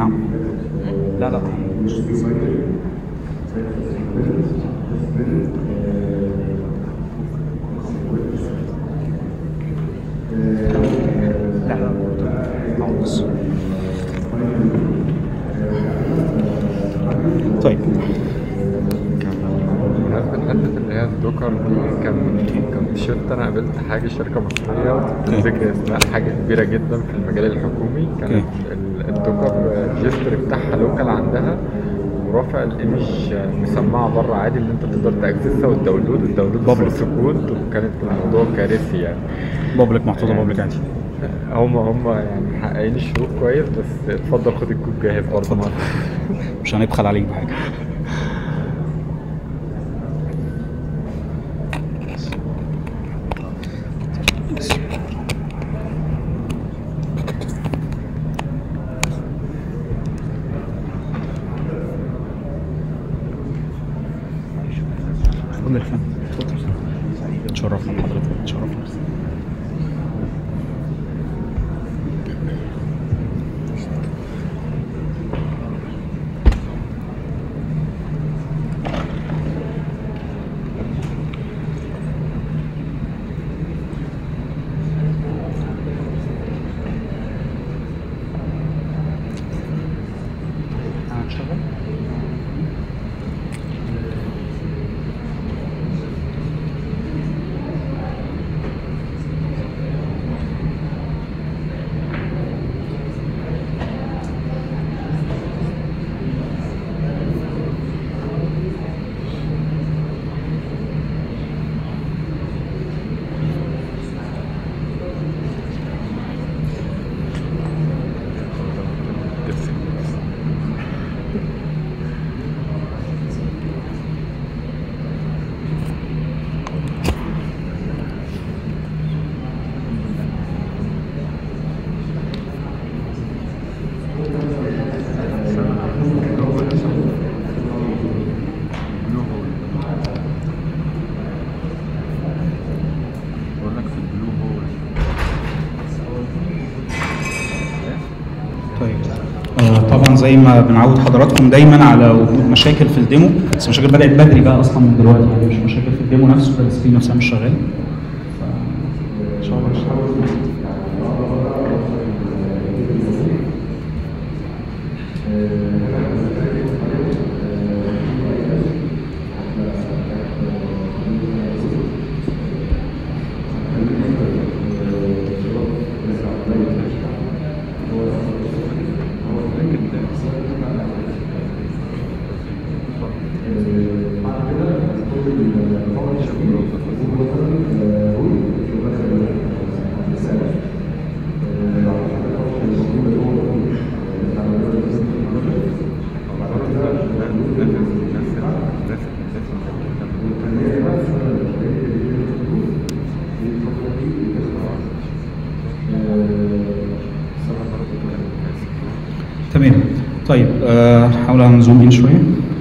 نعم لا لا لا لا خالص طيب بمناسبة حتة اللي هي الدوكر دي كان كنت شفت أنا قابلت حاجة شركة مصرية ذكر اسمها حاجة كبيرة جدا في المجال الحكومي كانت أوكي. ال- الدوكر الريجستري بتاعها لوكال عندها ورافع الايمج مسمعة بره عادي اللي انت تقدر تاكسسها والداونلود الداونلود Public. سكوت وكانت الموضوع كارثي يعني بابليك محطوطه بابليك عادي هم هم يعني محققين الشروط كويس بس اتفضل خد الكود جاهز برضه مرة. مش هنبخل عليك بحاجه اتفضل يا فندم اتفضل تشرفنا بحضرتك تشرفنا هنشغل طيب آه طبعا زي ما بنعود حضراتكم دايما على وجود مشاكل في الديمو بس مشاكل بدات بدري بقى اصلا من دلوقتي يعني مش مشاكل في الديمو نفسه ده السكرين نفسها مش شغال ف- ان شاء الله نشتغل. تمام طيب آه، نحاول نزوم ان شويه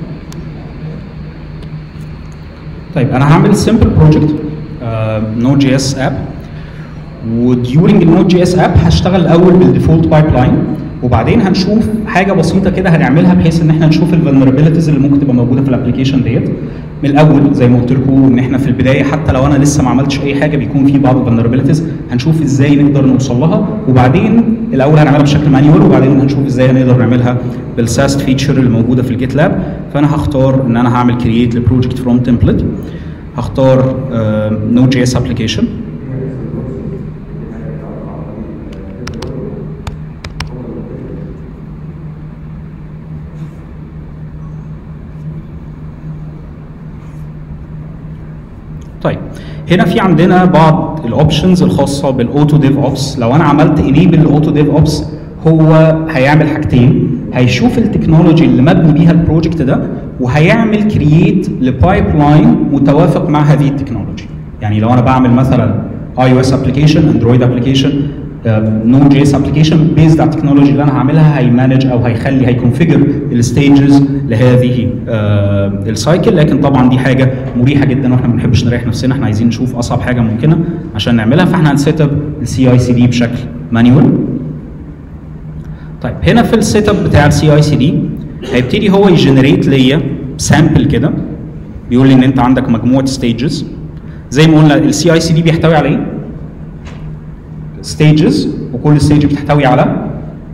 طيب انا هعمل سمبل بروجكت نود جي اس اب وديورنج النود جي اس اب هشتغل الاول بالديفولت بايب لاين وبعدين هنشوف حاجه بسيطه كده هنعملها بحيث ان احنا نشوف الفولنربيلتيز اللي ممكن تبقى موجوده في الابلكيشن ديت من الاول زي ما قلت لكم ان احنا في البدايه حتى لو انا لسه ما عملتش اي حاجه بيكون في بعض الفولنربيلتيز هنشوف ازاي نقدر نوصل لها وبعدين الاول هنعملها بشكل مانيوال وبعدين هنشوف ازاي هنقدر نعملها بالساست فيتشر اللي موجوده في الجيت لاب فانا هختار ان انا هعمل كرييت لبروجكت فروم تمبلت هختار نود جي اس ابلكيشن طيب هنا في عندنا بعض الاوبشنز الخاصه بالاوتو ديف اوبس لو انا عملت انيبل الاوتو ديف اوبس هو هيعمل حاجتين هيشوف التكنولوجي اللي مبني بيها البروجكت ده وهيعمل كرييت لبايب لاين متوافق مع هذه التكنولوجي يعني لو انا بعمل مثلا اي او اس ابلكيشن اندرويد ابلكيشن نود جي اس ابلكيشن بيزد على التكنولوجي اللي انا هعملها هيمانج او هيخلي هيكونفيجر الستيجز لهذه آه، السايكل لكن طبعا دي حاجه مريحه جدا واحنا ما بنحبش نريح نفسنا احنا عايزين نشوف اصعب حاجه ممكنه عشان نعملها فاحنا هنسيت اب السي اي سي دي بشكل مانيوال طيب هنا في السيت اب بتاع السي اي سي دي هيبتدي هو يجنريت ليا سامبل كده بيقول لي ان انت عندك مجموعه ستيجز زي ما قلنا السي اي سي دي بيحتوي على ايه؟ ستيجز وكل ستيج بتحتوي على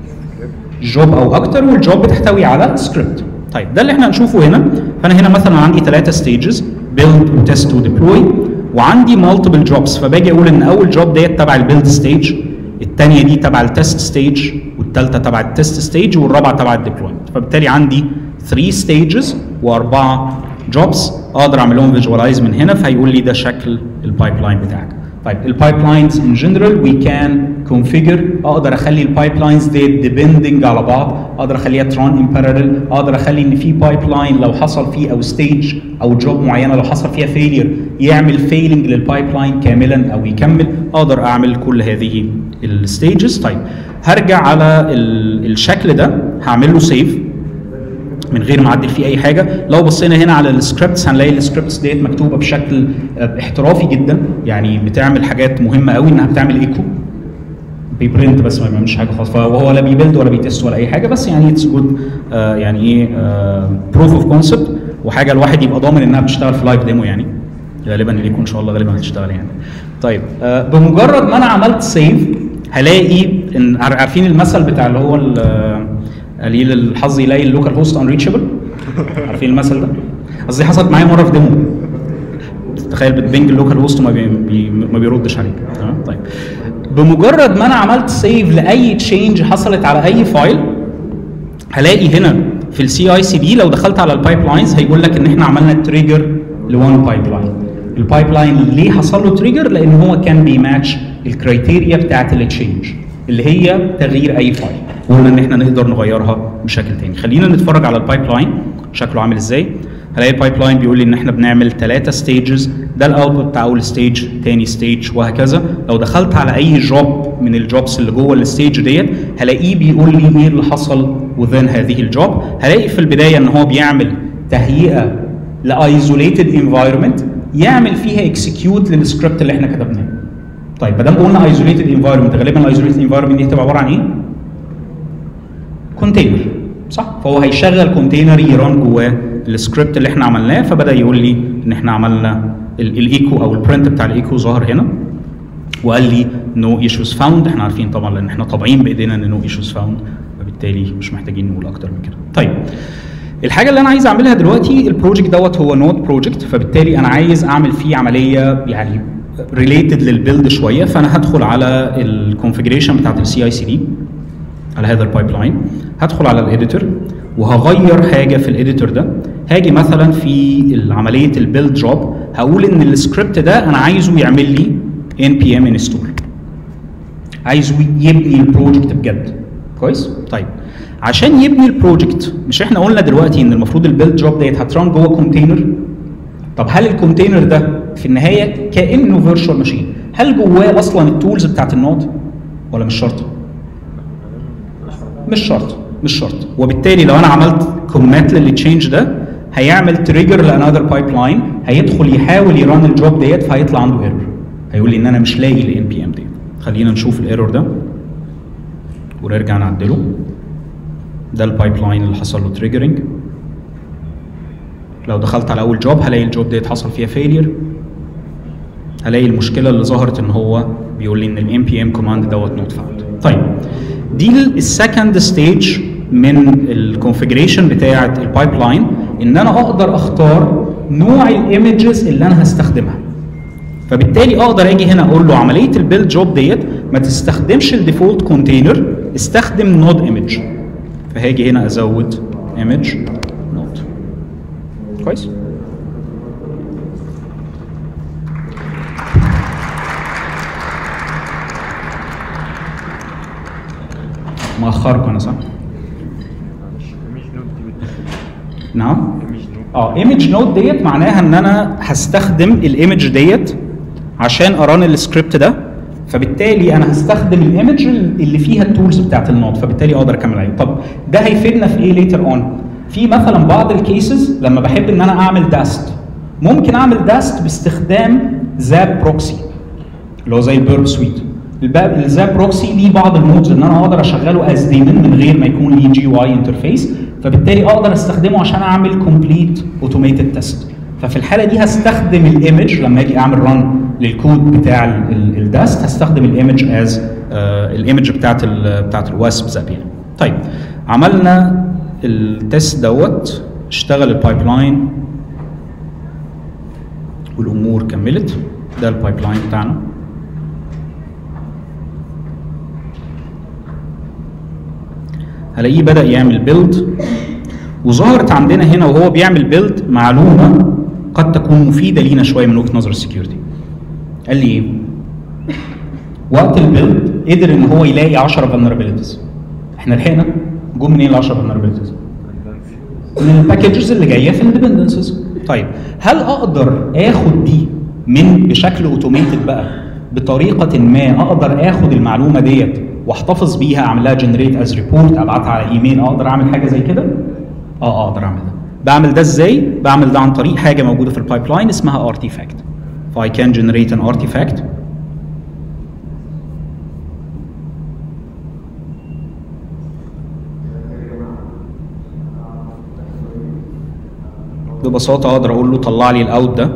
جوب او اكتر والجوب بتحتوي على سكريبت طيب ده اللي احنا هنشوفه هنا فانا هنا مثلا عندي ثلاثه ستيجز بيلد وتست وديبلوي وعندي مالتيبل جوبز فباجي اقول ان اول جوب ديت تبع البيلد ستيج الثانيه دي تبع التست ستيج والثالثه تبع التست ستيج والرابعه تبع الديبلويمنت فبالتالي عندي 3 ستيجز واربعه جوبز اقدر اعمل لهم فيجواليز من هنا فهيقول لي ده شكل البايب لاين بتاعك طيب البايب لاينز ان جنرال وي كان كونفيجر اقدر اخلي البايب لاينز ديت ديبندنج على بعض اقدر اخليها تران ان بارallel اقدر اخلي ان في بايب لاين لو حصل فيه او ستيج او جوب معينه لو حصل فيها فيلير يعمل فيلنج للبايب لاين كاملا او يكمل اقدر اعمل كل هذه الستيجز طيب هرجع على ال- الشكل ده هعمل له سيف من غير ما اعدل فيه اي حاجه لو بصينا هنا على السكريبتس هنلاقي السكريبتس ديت مكتوبه بشكل آه، احترافي جدا يعني بتعمل حاجات مهمه قوي انها بتعمل ايكو بيبرنت بس ما بيعملش حاجه خالص فهو لا بيبيلد ولا بيتست ولا اي حاجه بس يعني اتس جود يعني ايه بروف اوف كونسبت وحاجه الواحد يبقى ضامن انها بتشتغل في لايف ديمو يعني غالبا الايكو ان شاء الله غالبا هتشتغل يعني طيب آه، بمجرد ما انا عملت سيف هلاقي ان عار- عارفين المثل بتاع اللي هو ال- آه، قليل الحظ يلاقي اللوكال هوست انريتشبل عارفين المثل ده؟ قصدي حصلت معايا مره في ديمو تخيل بتبنج اللوكال هوست وما بي بي ما بيردش عليك تمام طيب بمجرد ما انا عملت سيف لاي تشينج حصلت على اي فايل هلاقي هنا في السي اي سي دي لو دخلت على البايب لاينز هيقول لك ان احنا عملنا تريجر لوان بايب لاين البايب لاين ليه حصل له تريجر لان هو كان بيماتش الكرايتيريا بتاعت التشينج اللي هي تغيير اي فايل قلنا ان احنا نقدر نغيرها بشكل تاني خلينا نتفرج على البايب لاين شكله عامل ازاي هلاقي البايب لاين بيقول لي ان احنا بنعمل ثلاثه ستيجز ده الاوتبوت بتاع اول ستيج تاني ستيج وهكذا لو دخلت على اي جوب من الجوبس اللي جوه الستيج ديت هلاقيه بيقول لي ايه اللي حصل وذين هذه الجوب هلاقي في البدايه ان هو بيعمل تهيئه لايزوليتد انفايرمنت يعمل فيها اكسكيوت للسكريبت اللي احنا كتبناه طيب ما دام قلنا ايزوليتد انفايرمنت غالبا الايزوليتد انفايرمنت دي هتبقى عباره عن ايه؟ كونتينر صح فهو هيشغل كونتينر يران جواه السكريبت اللي احنا عملناه فبدا يقول لي ان احنا عملنا ال- الايكو او البرنت بتاع الايكو ظهر هنا وقال لي نو ايشوز فاوند احنا عارفين طبعا لان احنا طابعين بايدينا ان نو ايشوز فاوند فبالتالي مش محتاجين نقول اكتر من كده طيب الحاجه اللي انا عايز اعملها دلوقتي البروجكت دوت هو نود بروجكت فبالتالي انا عايز اعمل فيه عمليه يعني ريليتد للبيلد شويه فانا هدخل على الكونفجريشن بتاعت السي اي سي دي على هذا البايب لاين هدخل على الاديتور وهغير حاجه في الاديتور ده هاجي مثلا في عمليه البيلد جوب هقول ان السكريبت ده انا عايزه يعمل لي ان بي ام انستول عايزه يبني البروجكت بجد كويس طيب عشان يبني البروجكت مش احنا قلنا دلوقتي ان المفروض البيلد جوب ديت هتران جوه كونتينر طب هل الكونتينر ده في النهايه كانه فيرتشوال ماشين هل جواه اصلا التولز بتاعت النود ولا مش شرط مش شرط مش شرط وبالتالي لو انا عملت كومات للتشينج ده هيعمل تريجر لانذر بايب لاين هيدخل يحاول يران الجوب ديت فهيطلع عنده ايرور هيقول لي ان انا مش لاقي الان بي ام ديت خلينا نشوف الايرور ده ونرجع نعدله ده البايب لاين اللي حصل له تريجرنج لو دخلت على اول جوب هلاقي الجوب ديت حصل فيها فيلير هلاقي المشكله اللي ظهرت ان هو بيقول لي ان الام بي ام كوماند دوت نوت فاوند طيب دي السكند ستيج من الكونفجريشن بتاعه البايب لاين ان انا اقدر اختار نوع الايمجز اللي انا هستخدمها فبالتالي اقدر اجي هنا اقول له عمليه البيلد جوب ديت ما تستخدمش الديفولت كونتينر استخدم نود ايمج فهاجي هنا ازود ايمج نود كويس مأخركم انا صح؟ مش نوت دي بت- نعم مش نوت اه ايمج نود ديت معناها ان انا هستخدم الايمج ديت عشان اران السكريبت ده فبالتالي انا هستخدم الايمج اللي فيها التولز بتاعت النود فبالتالي اقدر اكمل عليه طب ده هيفيدنا في ايه ليتر اون في مثلا بعض الكيسز لما بحب ان انا اعمل داست ممكن اعمل داست باستخدام زاب بروكسي اللي هو زي البيرب سويت الباب الزاب بروكسي ليه بعض المودز ان انا اقدر اشغله از ديمن من غير ما يكون ليه جي واي انترفيس فبالتالي اقدر استخدمه عشان اعمل كومبليت اوتوميتد تيست ففي الحاله دي هستخدم الايمج لما اجي اعمل ران للكود بتاع الداست هستخدم الايمج از الايمج بتاعت ال بتاعت الواسب زاب يعني طيب عملنا التيست دوت اشتغل البايب لاين والامور كملت ده البايب لاين بتاعنا هلاقيه بدا يعمل بيلد وظهرت عندنا هنا وهو بيعمل بيلد معلومه قد تكون مفيده لينا شويه من وجهه نظر السكيورتي قال لي ايه وقت البيلد قدر ان هو يلاقي 10 vulnerabilities احنا لحقنا جم منين ال 10 vulnerabilities من الباكجز اللي جايه في الديبندنسز طيب هل اقدر اخد دي من بشكل اوتوميتد بقى بطريقه ما اقدر اخد المعلومه ديت واحتفظ بيها اعمل لها جنريت از ريبورت ابعتها على ايميل اقدر اعمل حاجه زي كده اه اقدر اعمل ده بعمل ده ازاي بعمل ده عن طريق حاجه موجوده في البايب لاين اسمها ارتيفاكت فاي كان جنريت ان ارتيفاكت ببساطه اقدر اقول له طلع لي الاوت ده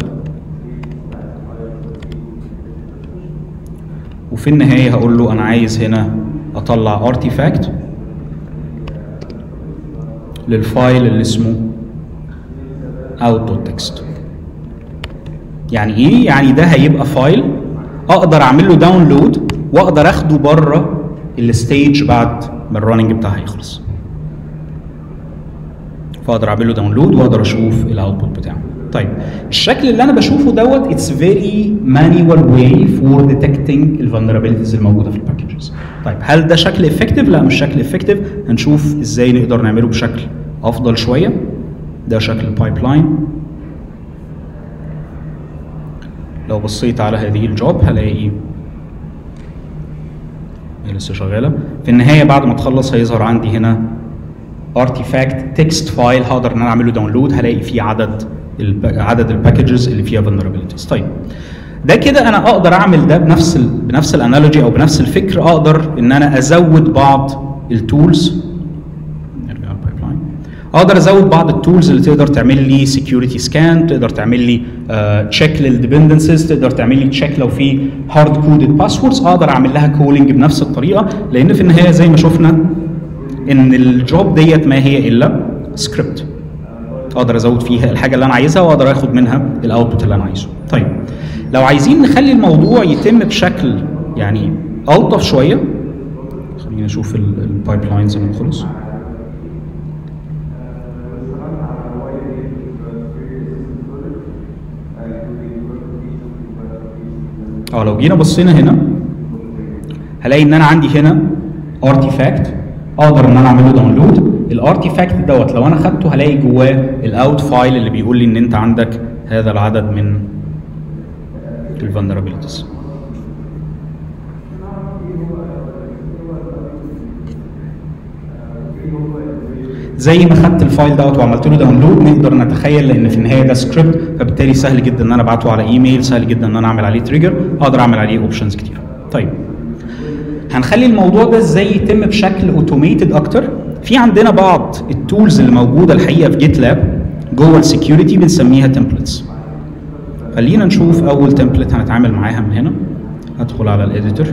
وفي النهايه هقول له انا عايز هنا اطلع ارتيفاكت للفايل اللي اسمه out.txt يعني ايه يعني ده هيبقى فايل اقدر اعمل له داونلود واقدر اخده بره الستيج بعد ما الرننج بتاعها يخلص فاقدر اعمل له داونلود واقدر اشوف الاوتبوت بتاعه طيب الشكل اللي انا بشوفه دوت اتس فيري مانيوال واي فور ديتكتنج الفولنربيلتيز الموجوده في الباكجز طيب هل ده شكل افكتيف لا مش شكل افكتيف هنشوف ازاي نقدر نعمله بشكل افضل شويه ده شكل البايب لاين لو بصيت على هذه الجوب هلاقي هي لسه شغاله في النهايه بعد ما تخلص هيظهر عندي هنا ارتيفاكت تكست فايل هقدر ان انا اعمل له داونلود هلاقي فيه عدد الب... عدد الباكجز اللي فيها vulnerabilities طيب ده كده انا اقدر اعمل ده بنفس ال... بنفس الانالوجي او بنفس الفكر اقدر ان انا ازود بعض التولز نرجع البايب لاين اقدر ازود بعض التولز اللي تقدر تعمل لي سكيورتي سكان تقدر تعمل لي تشيك للديبندنسز تقدر تعمل لي تشيك لو في هارد كودد باسوردز اقدر اعمل لها كولينج بنفس الطريقه لان في النهايه زي ما شفنا ان الجوب ديت ما هي الا سكريبت اقدر ازود فيها الحاجه اللي انا عايزها واقدر اخد منها الاوتبوت اللي انا عايزه طيب لو عايزين نخلي الموضوع يتم بشكل يعني الطف شويه خلينا نشوف البايب لاينز اللي خلص اه لو جينا بصينا هنا هلاقي ان انا عندي هنا ارتيفاكت اقدر ان انا اعمل له داونلود الارتيفاكت دوت لو انا خدته هلاقي جواه الاوت فايل اللي بيقول لي ان انت عندك هذا العدد من الفولنربيلتيز زي ما خدت الفايل دوت وعملت له داونلود نقدر نتخيل لان في النهايه ده سكريبت فبالتالي سهل جدا ان انا ابعته على ايميل سهل جدا ان انا اعمل عليه تريجر اقدر اعمل عليه اوبشنز كتير طيب هنخلي الموضوع ده ازاي يتم بشكل اوتوميتد اكتر في عندنا بعض التولز اللي موجوده الحقيقه في جيت لاب جوه السكيورتي بنسميها تمبلتس خلينا نشوف اول تمبلت هنتعامل معاها من هنا هدخل على الاديتور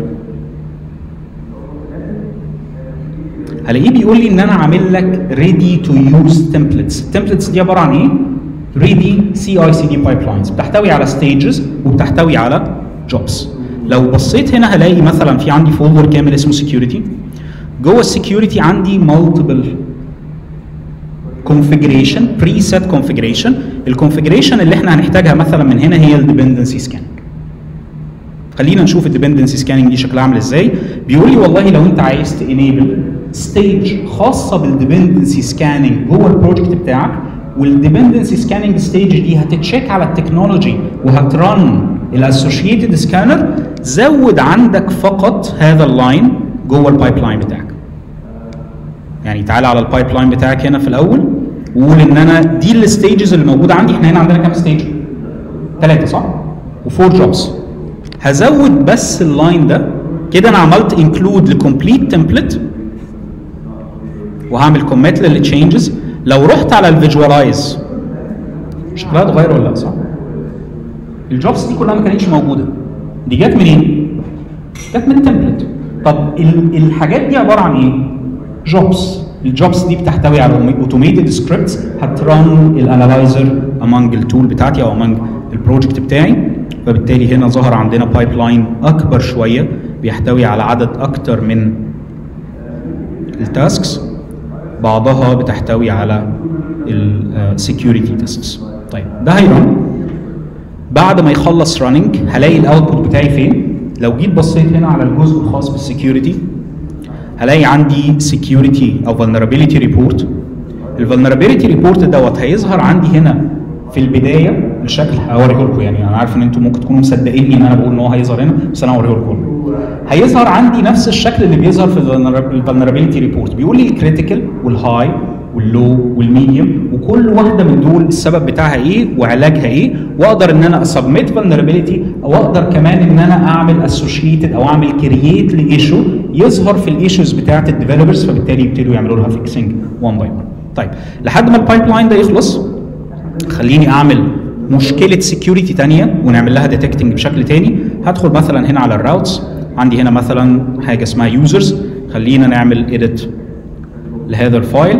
هلاقيه بيقول لي ان انا عامل لك ريدي تو يوز تمبلتس التمبلتس دي عباره عن ايه ريدي سي اي سي دي بايب لاينز بتحتوي على ستيجز وبتحتوي على جوبز لو بصيت هنا هلاقي مثلا في عندي فولدر كامل اسمه سكيورتي جوه السكيورتي عندي مالتيبل كونفجريشن بري سيت كونفجريشن الكونفجريشن اللي احنا هنحتاجها مثلا من هنا هي الديبندنسي سكان خلينا نشوف الديبندنسي سكاننج دي شكلها عامل ازاي بيقول لي والله لو انت عايز تانيبل ستيج خاصه بالديبندنسي سكاننج جوه البروجكت بتاعك والديبندنسي سكاننج ستيج دي هتتشيك على التكنولوجي وهترن الاسوشيتد سكانر زود عندك فقط هذا اللاين جوه البايب لاين بتاعك يعني تعالى على البايب لاين بتاعك هنا في الاول وقول ان انا دي الستيجز اللي موجوده عندي احنا هنا عندنا كام ستيج؟ ثلاثه صح؟ وفور جوبز هزود بس اللاين ده كده انا عملت انكلود لكومبليت تمبلت وهعمل كوميت للتشينجز لو رحت على الفيجوالايز شكلها اتغير ولا لا صح؟ الجوبس دي كلها ما كانتش موجوده دي جت منين؟ جت من التمبلت طب ال- الحاجات دي عباره عن ايه؟ جوبس الجوبس دي بتحتوي على اوتوميتد سكريبتس هترن الانالايزر امونج التول بتاعتي او امونج البروجكت بتاعي فبالتالي هنا ظهر عندنا بايب لاين اكبر شويه بيحتوي على عدد اكتر من التاسكس بعضها بتحتوي على السكيورتي تيستس طيب ده هيرن بعد ما يخلص راننج هلاقي الاوتبوت بتاعي فين لو جيت بصيت هنا على الجزء الخاص بالسكيورتي هلاقي عندي سكيورتي او vulnerability ريبورت الفولنربيلتي ريبورت دوت هيظهر عندي هنا في البدايه الشكل هوريه لكم يعني انا عارف ان انتم ممكن تكونوا مصدقيني ان انا بقول ان هو هيظهر هنا بس انا هوريه لكم هيظهر عندي نفس الشكل اللي بيظهر في الفولنربيلتي ريبورت بيقول لي الكريتيكال والهاي واللو والميديوم وكل واحده من دول السبب بتاعها ايه وعلاجها ايه واقدر ان انا اسبميت فولنربيلتي او اقدر كمان ان انا اعمل اسوشيتد او اعمل كرييت لايشو يظهر في الايشوز بتاعت الديفلوبرز فبالتالي يبتدوا يعملوا لها فيكسنج 1 باي 1 طيب لحد ما البايب لاين ده يخلص خليني اعمل مشكله سكيورتي ثانيه ونعمل لها ديتكتنج بشكل ثاني هدخل مثلا هنا على الراوتس عندي هنا مثلا حاجه اسمها يوزرز خلينا نعمل ايديت لهذا الفايل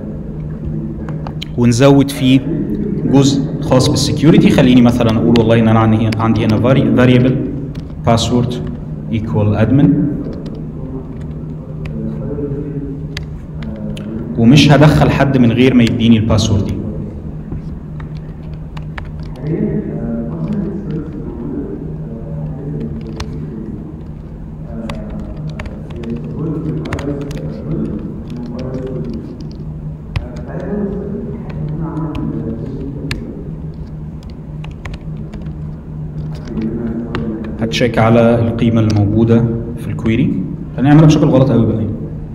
ونزود فيه جزء خاص بالسكيورتي خليني مثلا اقول والله ان انا عندي عندي هنا variable password equal admin ومش هدخل حد من غير ما يديني الباسورد دي هتشيك على القيمه الموجوده في الكويري هنعملها بشكل غلط قوي بقى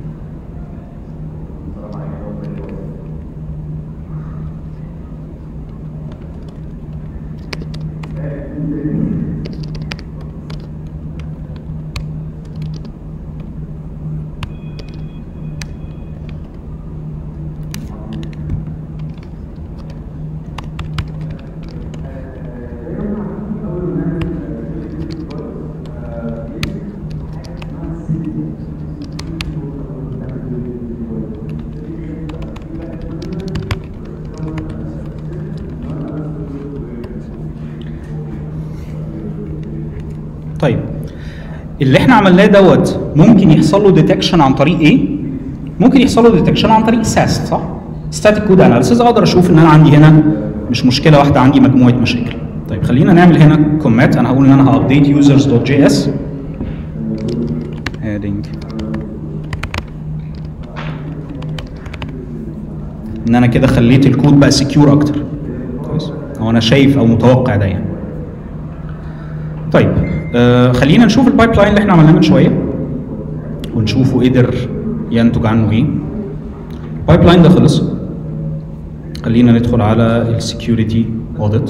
طيب اللي احنا عملناه دوت ممكن يحصل له ديتكشن عن طريق ايه؟ ممكن يحصل له ديتكشن عن طريق ساست صح؟ ستاتيك كود اناليسيز اقدر اشوف ان انا عندي هنا مش مشكله واحده عندي مجموعه مشاكل. طيب خلينا نعمل هنا كومات انا هقول ان انا هابديت يوزرز دوت جي اس هادنج ان انا كده خليت الكود بقى سكيور اكتر كويس او انا شايف او متوقع ده يعني طيب آه خلينا نشوف البايب لاين اللي احنا عملناه من شويه ونشوفه قدر ينتج عنه ايه البايب لاين ده خلص خلينا ندخل على السكيورتي اوديت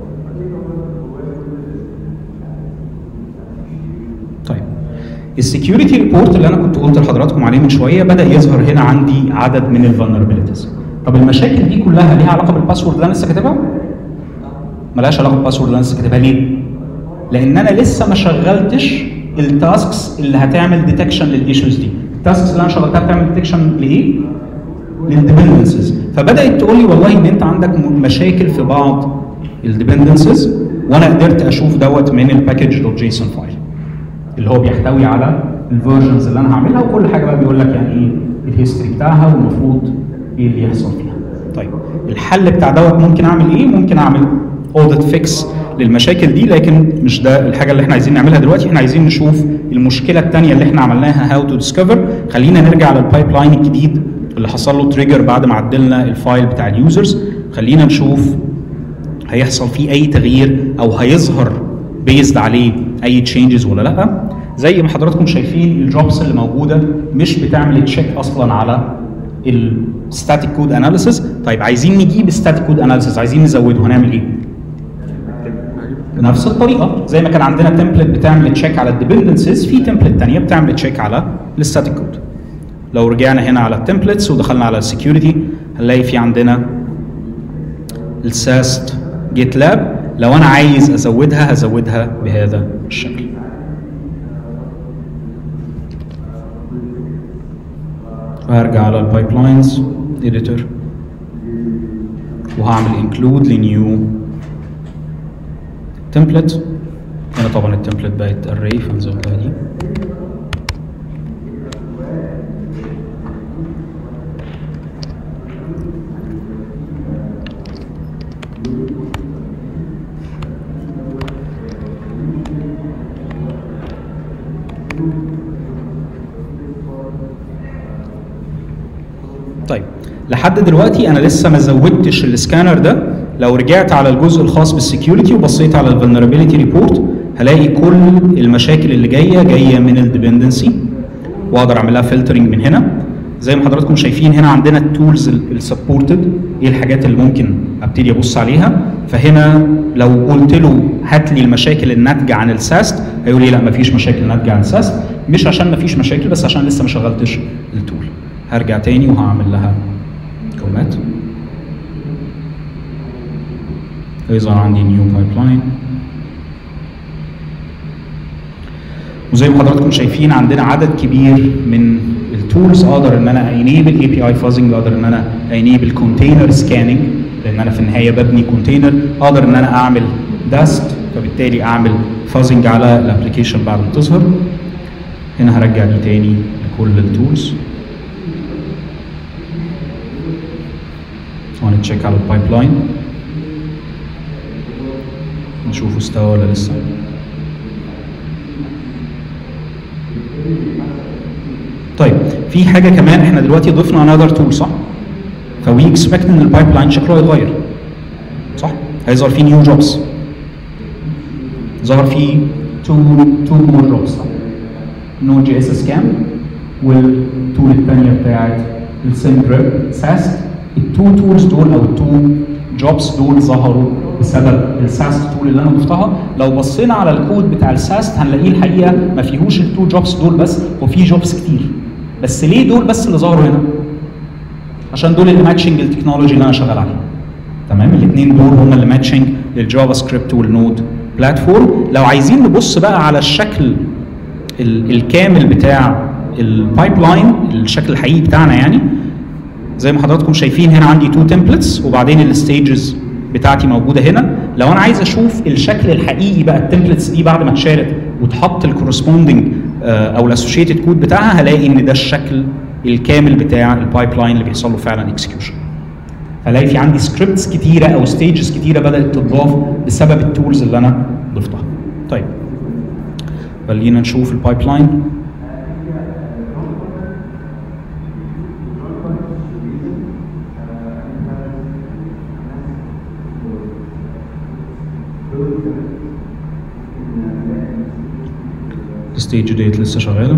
طيب السكيورتي ريبورت اللي انا كنت قلت لحضراتكم عليه من شويه بدا يظهر هنا عندي عدد من الفولنربيلتيز طب المشاكل دي كلها ليها علاقه بالباسورد اللي انا لسه كاتبها؟ ملهاش علاقه بالباسورد اللي انا لسه كاتبها ليه؟ لان انا لسه ما شغلتش التاسكس اللي هتعمل ديتكشن للايشوز دي التاسكس اللي انا شغلتها بتعمل ديتكشن لايه للديبندنسز فبدات تقول لي والله ان انت عندك م- مشاكل في بعض الديبندنسز وانا قدرت اشوف دوت من الباكج دوت جيسون فايل اللي هو بيحتوي على الفيرجنز اللي انا هعملها وكل حاجه بقى بيقول لك يعني ايه الهيستوري بتاعها والمفروض ايه اللي يحصل فيها طيب الحل بتاع دوت ممكن اعمل ايه ممكن اعمل اوديت فيكس للمشاكل دي لكن مش ده الحاجه اللي احنا عايزين نعملها دلوقتي احنا عايزين نشوف المشكله الثانيه اللي احنا عملناها هاو تو ديسكفر خلينا نرجع للبايب لاين الجديد اللي حصل له تريجر بعد ما عدلنا الفايل بتاع اليوزرز خلينا نشوف هيحصل فيه اي تغيير او هيظهر بيزد عليه اي تشينجز ولا لا زي ما حضراتكم شايفين الجوبس اللي موجوده مش بتعمل تشيك اصلا على الستاتيك كود اناليسيس طيب عايزين نجيب ستاتيك كود اناليسيس عايزين نزوده هنعمل ايه بنفس الطريقه زي ما كان عندنا تمبلت بتعمل تشيك على الديبندنسز في تمبلت ثانيه بتعمل تشيك على الستاتيك كود لو رجعنا هنا على التمبلتس ودخلنا على السكيورتي هنلاقي في عندنا الساست جيت لاب لو انا عايز ازودها هزودها بهذا الشكل وهرجع على البايبلاينز اديتور وهعمل انكلود لنيو تمبلت هنا طبعا التمبلت بقت array فنزودها دي طيب لحد دلوقتي انا لسه ما زودتش السكانر ده لو رجعت على الجزء الخاص بالسكيورتي وبصيت على الفولنربيلتي ريبورت هلاقي كل المشاكل اللي جايه جايه من الديبندنسي واقدر اعمل لها فلترنج من هنا زي ما حضراتكم شايفين هنا عندنا التولز السبورتد ايه الحاجات اللي ممكن ابتدي ابص عليها فهنا لو قلت له هات لي المشاكل الناتجه عن الساست هيقول لي لا مفيش مشاكل ناتجه عن الساست مش عشان مفيش مشاكل بس عشان لسه ما شغلتش التول هرجع تاني وهعمل لها كومات هيظهر عندي نيو بايبلاين وزي ما حضراتكم شايفين عندنا عدد كبير من التولز اقدر ان انا انيبل اي بي اي فازنج اقدر ان انا انيبل كونتينر سكاننج لان انا في النهايه ببني كونتينر اقدر ان انا اعمل داست فبالتالي اعمل فازنج على الابلكيشن بعد ما تظهر هنا هرجع دي تاني لكل التولز وهنتشيك على البايب لاين نشوفه استوى ولا لسه طيب في حاجه كمان احنا دلوقتي ضفنا another tool صح؟ فوي اكسبكت ان البايب لاين شكله هيتغير صح؟ هيظهر فيه نيو جوبز ظهر فيه تو تو مور جوبز صح؟ نو جي اس سكان والتول الثانيه بتاعت السيم جريب ساست التو تولز دول او التو جوبز دول ظهروا بسبب الساست تول اللي انا ضفتها لو بصينا على الكود بتاع الساست هنلاقيه الحقيقه ما فيهوش التو جوبز دول بس هو في جوبز كتير بس ليه دول بس اللي ظهروا هنا؟ عشان دول اللي ماتشنج التكنولوجي اللي انا شغال عليها تمام الاثنين دول هم اللي ماتشنج للجافا سكريبت والنود بلاتفورم لو عايزين نبص بقى على الشكل ال- الكامل بتاع البايب لاين الشكل الحقيقي بتاعنا يعني زي ما حضراتكم شايفين هنا عندي تو تمبلتس وبعدين الستيجز بتاعتي موجوده هنا لو انا عايز اشوف الشكل الحقيقي بقى التمبلتس دي بعد ما اتشالت واتحط الكورسبوندنج او الاسوشيتد كود بتاعها هلاقي ان ده الشكل الكامل بتاع البايب لاين اللي بيحصل له فعلا اكسكيوشن هلاقي في عندي سكريبتس كتيره او ستيجز كتيره بدات تضاف بسبب التولز اللي انا ضفتها طيب خلينا نشوف البايب لاين الستيج ديت لسه شغاله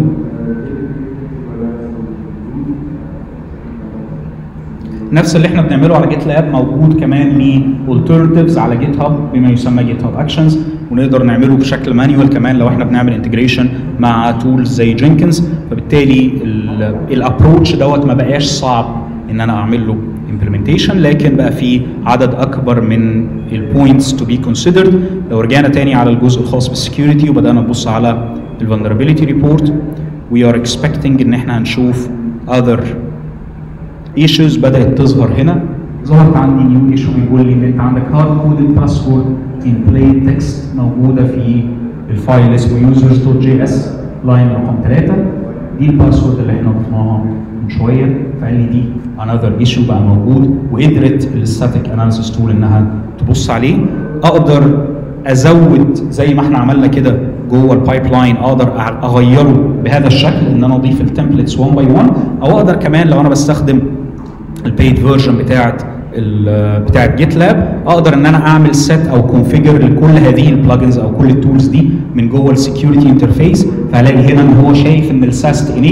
نفس اللي احنا بنعمله على جيت لاب موجود كمان ليه alternatives على جيت هاب بما يسمى جيت هاب اكشنز ونقدر نعمله بشكل مانيوال كمان لو احنا بنعمل انتجريشن مع تولز زي جينكنز فبالتالي الابروتش دوت ما بقاش صعب ان انا اعمل له implementation لكن بقى في عدد اكبر من البوينتس تو بي considered لو رجعنا تاني على الجزء الخاص بالسكيورتي وبدانا نبص على الفولنربيلتي ريبورت we are expecting ان احنا هنشوف other ايشوز بدات تظهر هنا ظهرت عندي نيو ايشو بيقول لي ان انت عندك هارد كودد باسورد ان بلاي تكست موجوده في الفايل اسمه يوزرز دوت جي اس لاين رقم 3 دي الباسورد اللي احنا ضفناها من شويه فقال لي دي انذر ايشو بقى موجود وقدرت الستاتيك اناليسيس تول انها تبص عليه اقدر ازود زي ما احنا عملنا كده جوه البايب لاين اقدر اغيره بهذا الشكل ان انا اضيف التمبلتس 1 باي 1 او اقدر كمان لو انا بستخدم البيد فيرجن بتاعت بتاعت جيت لاب اقدر ان انا اعمل سيت او كونفيجر لكل هذه البلجنز او كل التولز دي من جوه السكيورتي انترفيس فهلاقي هنا ان هو شايف ان الساست انيبل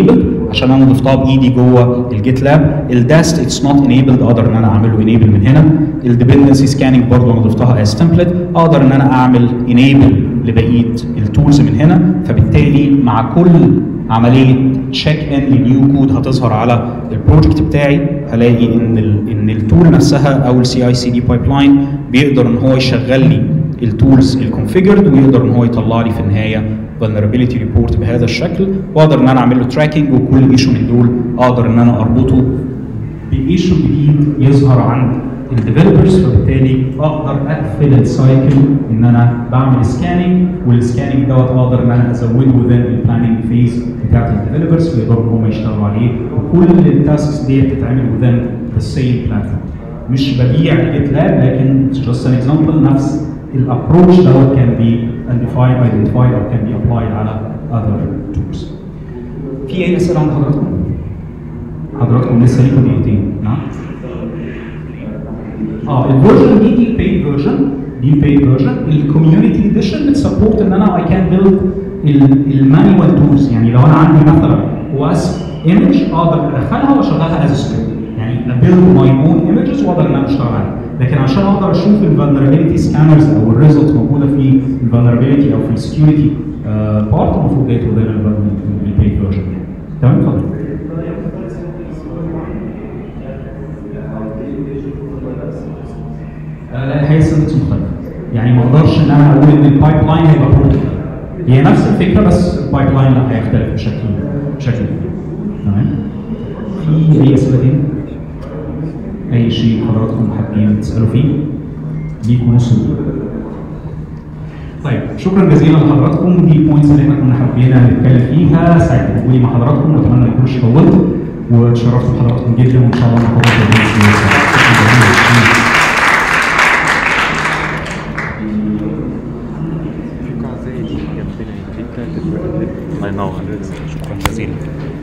عشان انا ضفتها بايدي جوه الجيت لاب الداست اتس نوت انيبلد اقدر ان انا اعمل له انيبل من هنا الديبندنسي سكاننج برضه انا ضفتها از تمبلت اقدر ان انا اعمل انيبل لبقيه التولز من هنا فبالتالي مع كل عمليه تشيك ان لنيو كود هتظهر على البروجكت بتاعي هلاقي ان ال ان التول نفسها او السي اي سي دي بايب لاين بيقدر ان هو يشغل لي التولز الكونفيجرد ويقدر ان هو يطلع لي في النهايه vulnerability report بهذا الشكل واقدر ان انا اعمل له تراكنج وكل ايشو من دول اقدر ان انا اربطه بايشو جديد يظهر عند الديفلوبرز فبالتالي اقدر اقفل السايكل ان انا بعمل سكاننج والسكاننج دوت اقدر ان انا ازوده within البلاننج فيز بتاعت الديفلوبرز فيقدروا ان هم يشتغلوا عليه وكل التاسكس دي بتتعمل within the same platform مش ببيع جيت لاب لكن just an example نفس الابروتش دوت كان بي undefined identified او كان بي applied على other tools. في اي اسئله عند حضراتكم؟ حضراتكم لسه ليكم دقيقتين نعم؟ اه الفيرجن دي دي paid فيرجن دي paid فيرجن الكوميونتي اديشن بتسبورت ان انا اي كان بيلد المانيوال تولز يعني لو انا عندي مثلا واس ايمج اقدر ادخلها واشغلها از سكريبت يعني ابيلد ماي اون ايمجز واقدر ان انا اشتغل عليها لكن عشان اقدر اشوف الفولنربيلتي سكانرز او الريزلت موجوده في الفولنربيلتي او في السكيورتي بارت المفروض جاي تو البيد فيرجن تمام اتفضل آه، لا الحقيقه السنتكس مختلفه يعني ما اقدرش ان انا اقول ان البايب لاين هيبقى بروتوكول هي نفس الفكره بس البايب لاين لا هيختلف بشكل بشكل كبير تمام في اي اسئله تاني؟ اي شيء حضراتكم حابين تسالوا فيه ليكم نص دقيقة. طيب شكرا جزيلا لحضراتكم دي البوينتس اللي احنا كنا حابين نتكلم فيها سعيد بوجودي مع حضراتكم واتمنى ما اكونش طولت واتشرفت بحضراتكم جدا وان شاء الله نكون في قاعة زي دي جنبنا هنا دي بتاعت الولد الله ينور شكرا جزيلا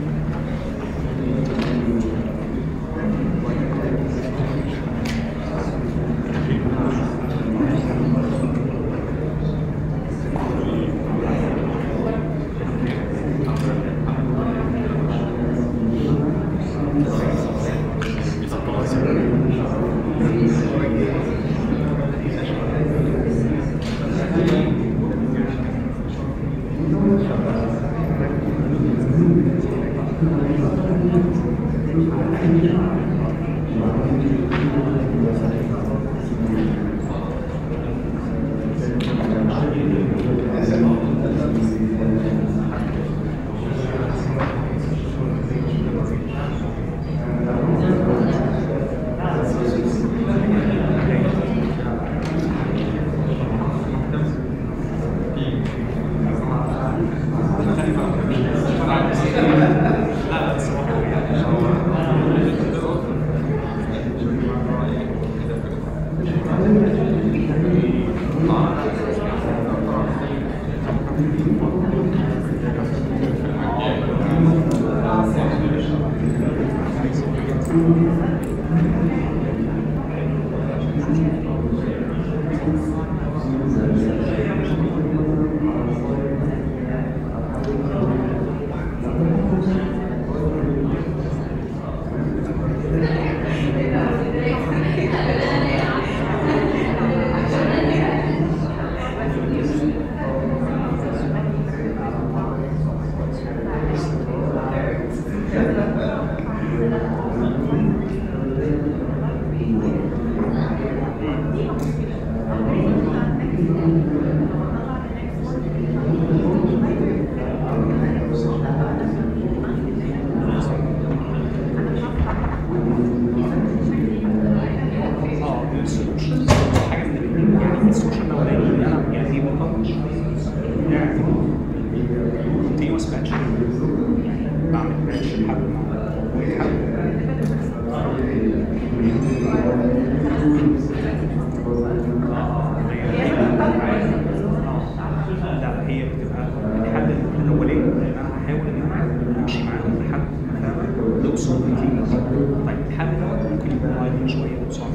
لا هي بتبقى الحل الاولاني ان انا هحاول ان انا امشي معاهم لحد ما فعلا نوصل لنتيجه طيب الحل دوت ممكن يكون وايد شويه وصعب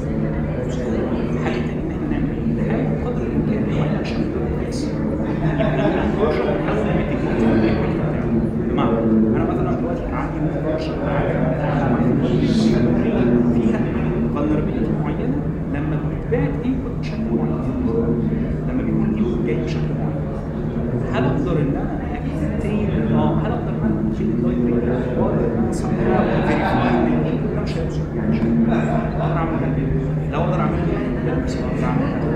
الحل الثاني ان احنا نعمل نحاول قدر الامكان ان احنا نشوف كويس يبقى انا بمعنى انا مثلا دلوقتي عندي عشان انا عارف فيها فولنربيلتي معينه لما بتبعت انبوت بشكل معين لما بيكون انبوت جاي بشكل معين هل اقدر ان انا اكتين اه هل اقدر ان انا اشيل اللايبرري واقدر ان انا اصححها وفيريفاي ان الانبوت ده مش هيوصل مش اقدر اعمل ده لو اقدر اعمل ده بس اقدر اعمل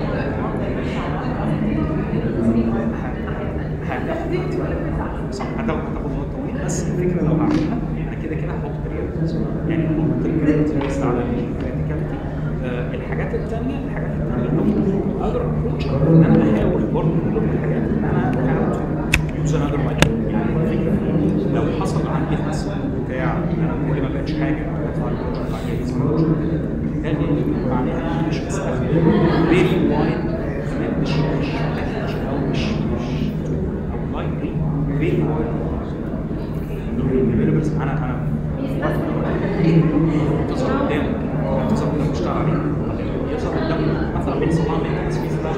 ده صح هتاخد هتاخد وقت طويل بس الفكره لو هعملها انا كده كده هحط بريورتيز يعني هحط البريورتيز على الكريتيكاليتي الحاجات الثانيه الحاجات الثانيه اقدر ابروتش ان انا احاول برضه من ضمن الحاجات ان انا يوز انذر لاين يعني الفكره لو حصل عندي التسليم بتاع ان انا كل ما لقيتش حاجه اطلع البروجكت بعد كده اسمه بروجكت بالتالي معناها ان انا مش بستخدم فيري وايد كمان مش مش مش او مش مش او لايبرري فيري وايد ديفلوبرز انا انا تظهر قدامك تظهر قدامك تشتغل عليه يظهر قدامك مثلا بيحصل عمل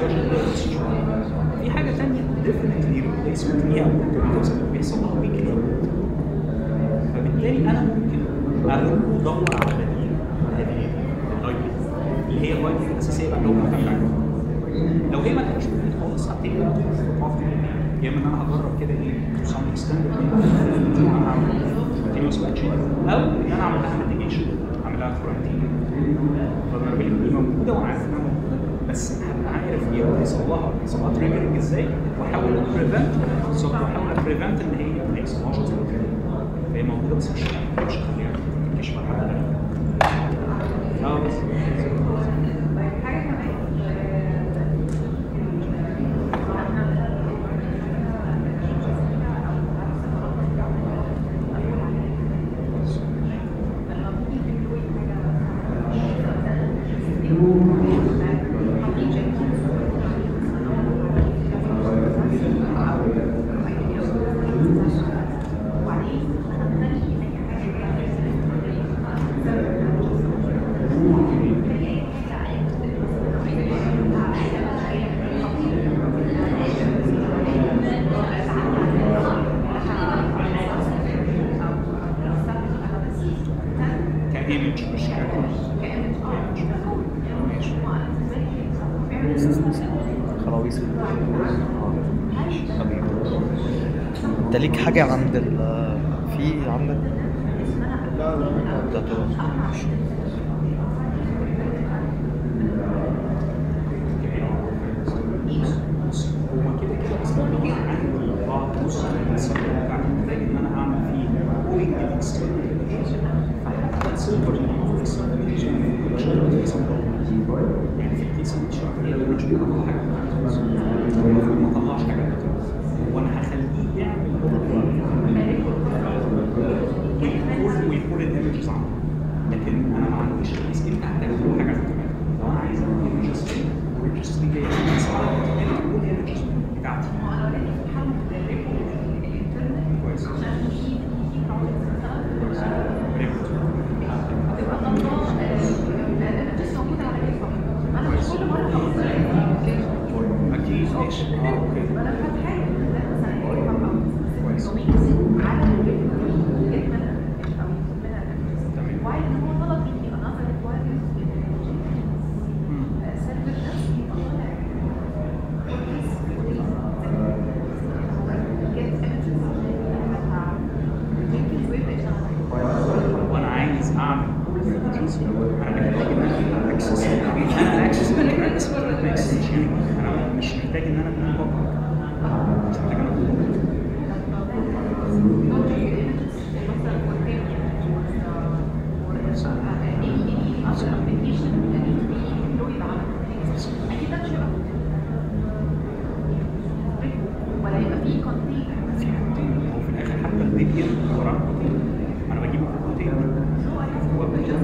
في حاجه ثانيه ديفنتلي ريبليسمنت ليها ممكن بيحصل لها ويكلي فبالتالي انا ممكن اروح ادور على بديل هذه اللايبرري اللي هي اللايبرري الاساسيه بقى اللي هو معتمد عليها لو هي ما كانتش موجوده خالص هبتدي يا اما ان انا هجرب كده ايه تو سام اكستند انا هعمل كونتينوس باتش او ان انا اعمل لها ميتيجيشن اعمل لها كورنتين فالفولنربيلتي دي موجوده وعارف انها موجوده بس هبقى عارف هي بيحصل لها بيحصل لها تريجرنج ازاي واحاول بريفنت بالظبط واحاول بريفنت ان هي ما يحصلهاش اصلا فهي موجوده بس مش مش هخليها تكتشف على حد تاني اه بس كايمج مش خلاويص حبيبي انت ليك حاجة عند ال في عندك ده طبعا. هو كده كده اصلا بيجي عندي بعض نص السيرفر بتاعتي محتاج ان انا اعمل فيه بولينج الاكسترنال فحتى السيرفر اللي موجود في السيرفر مش هيقدر يحصل يعني في الكيس اللي شغال انا مش بيطلع حاجه المفروض ما اطلعش حاجه وانا هخليه يعمل ويقول ويقول الايمجز عنه لكن انا ما عنديش الكيس انت هتحتاج كل حاجه لو انا عايز اعمل ايمجز ايمجز دي جايه من سواء كل الايمجز بتاعتي كويس اكيد ماشي اه اوكي كويس وانا عايز اعمل emergency انا محتاج ان انا اكسس انا اكسس انا اكسس ما اكسسش انا مش محتاج ان انا اكون بابا مش محتاج ان انا اكون ولا يبقى في كونتينر في كونتينر هو في الاخر حتى الفيديو اللي وراه كونتينر انا بجيب الكونتينر هو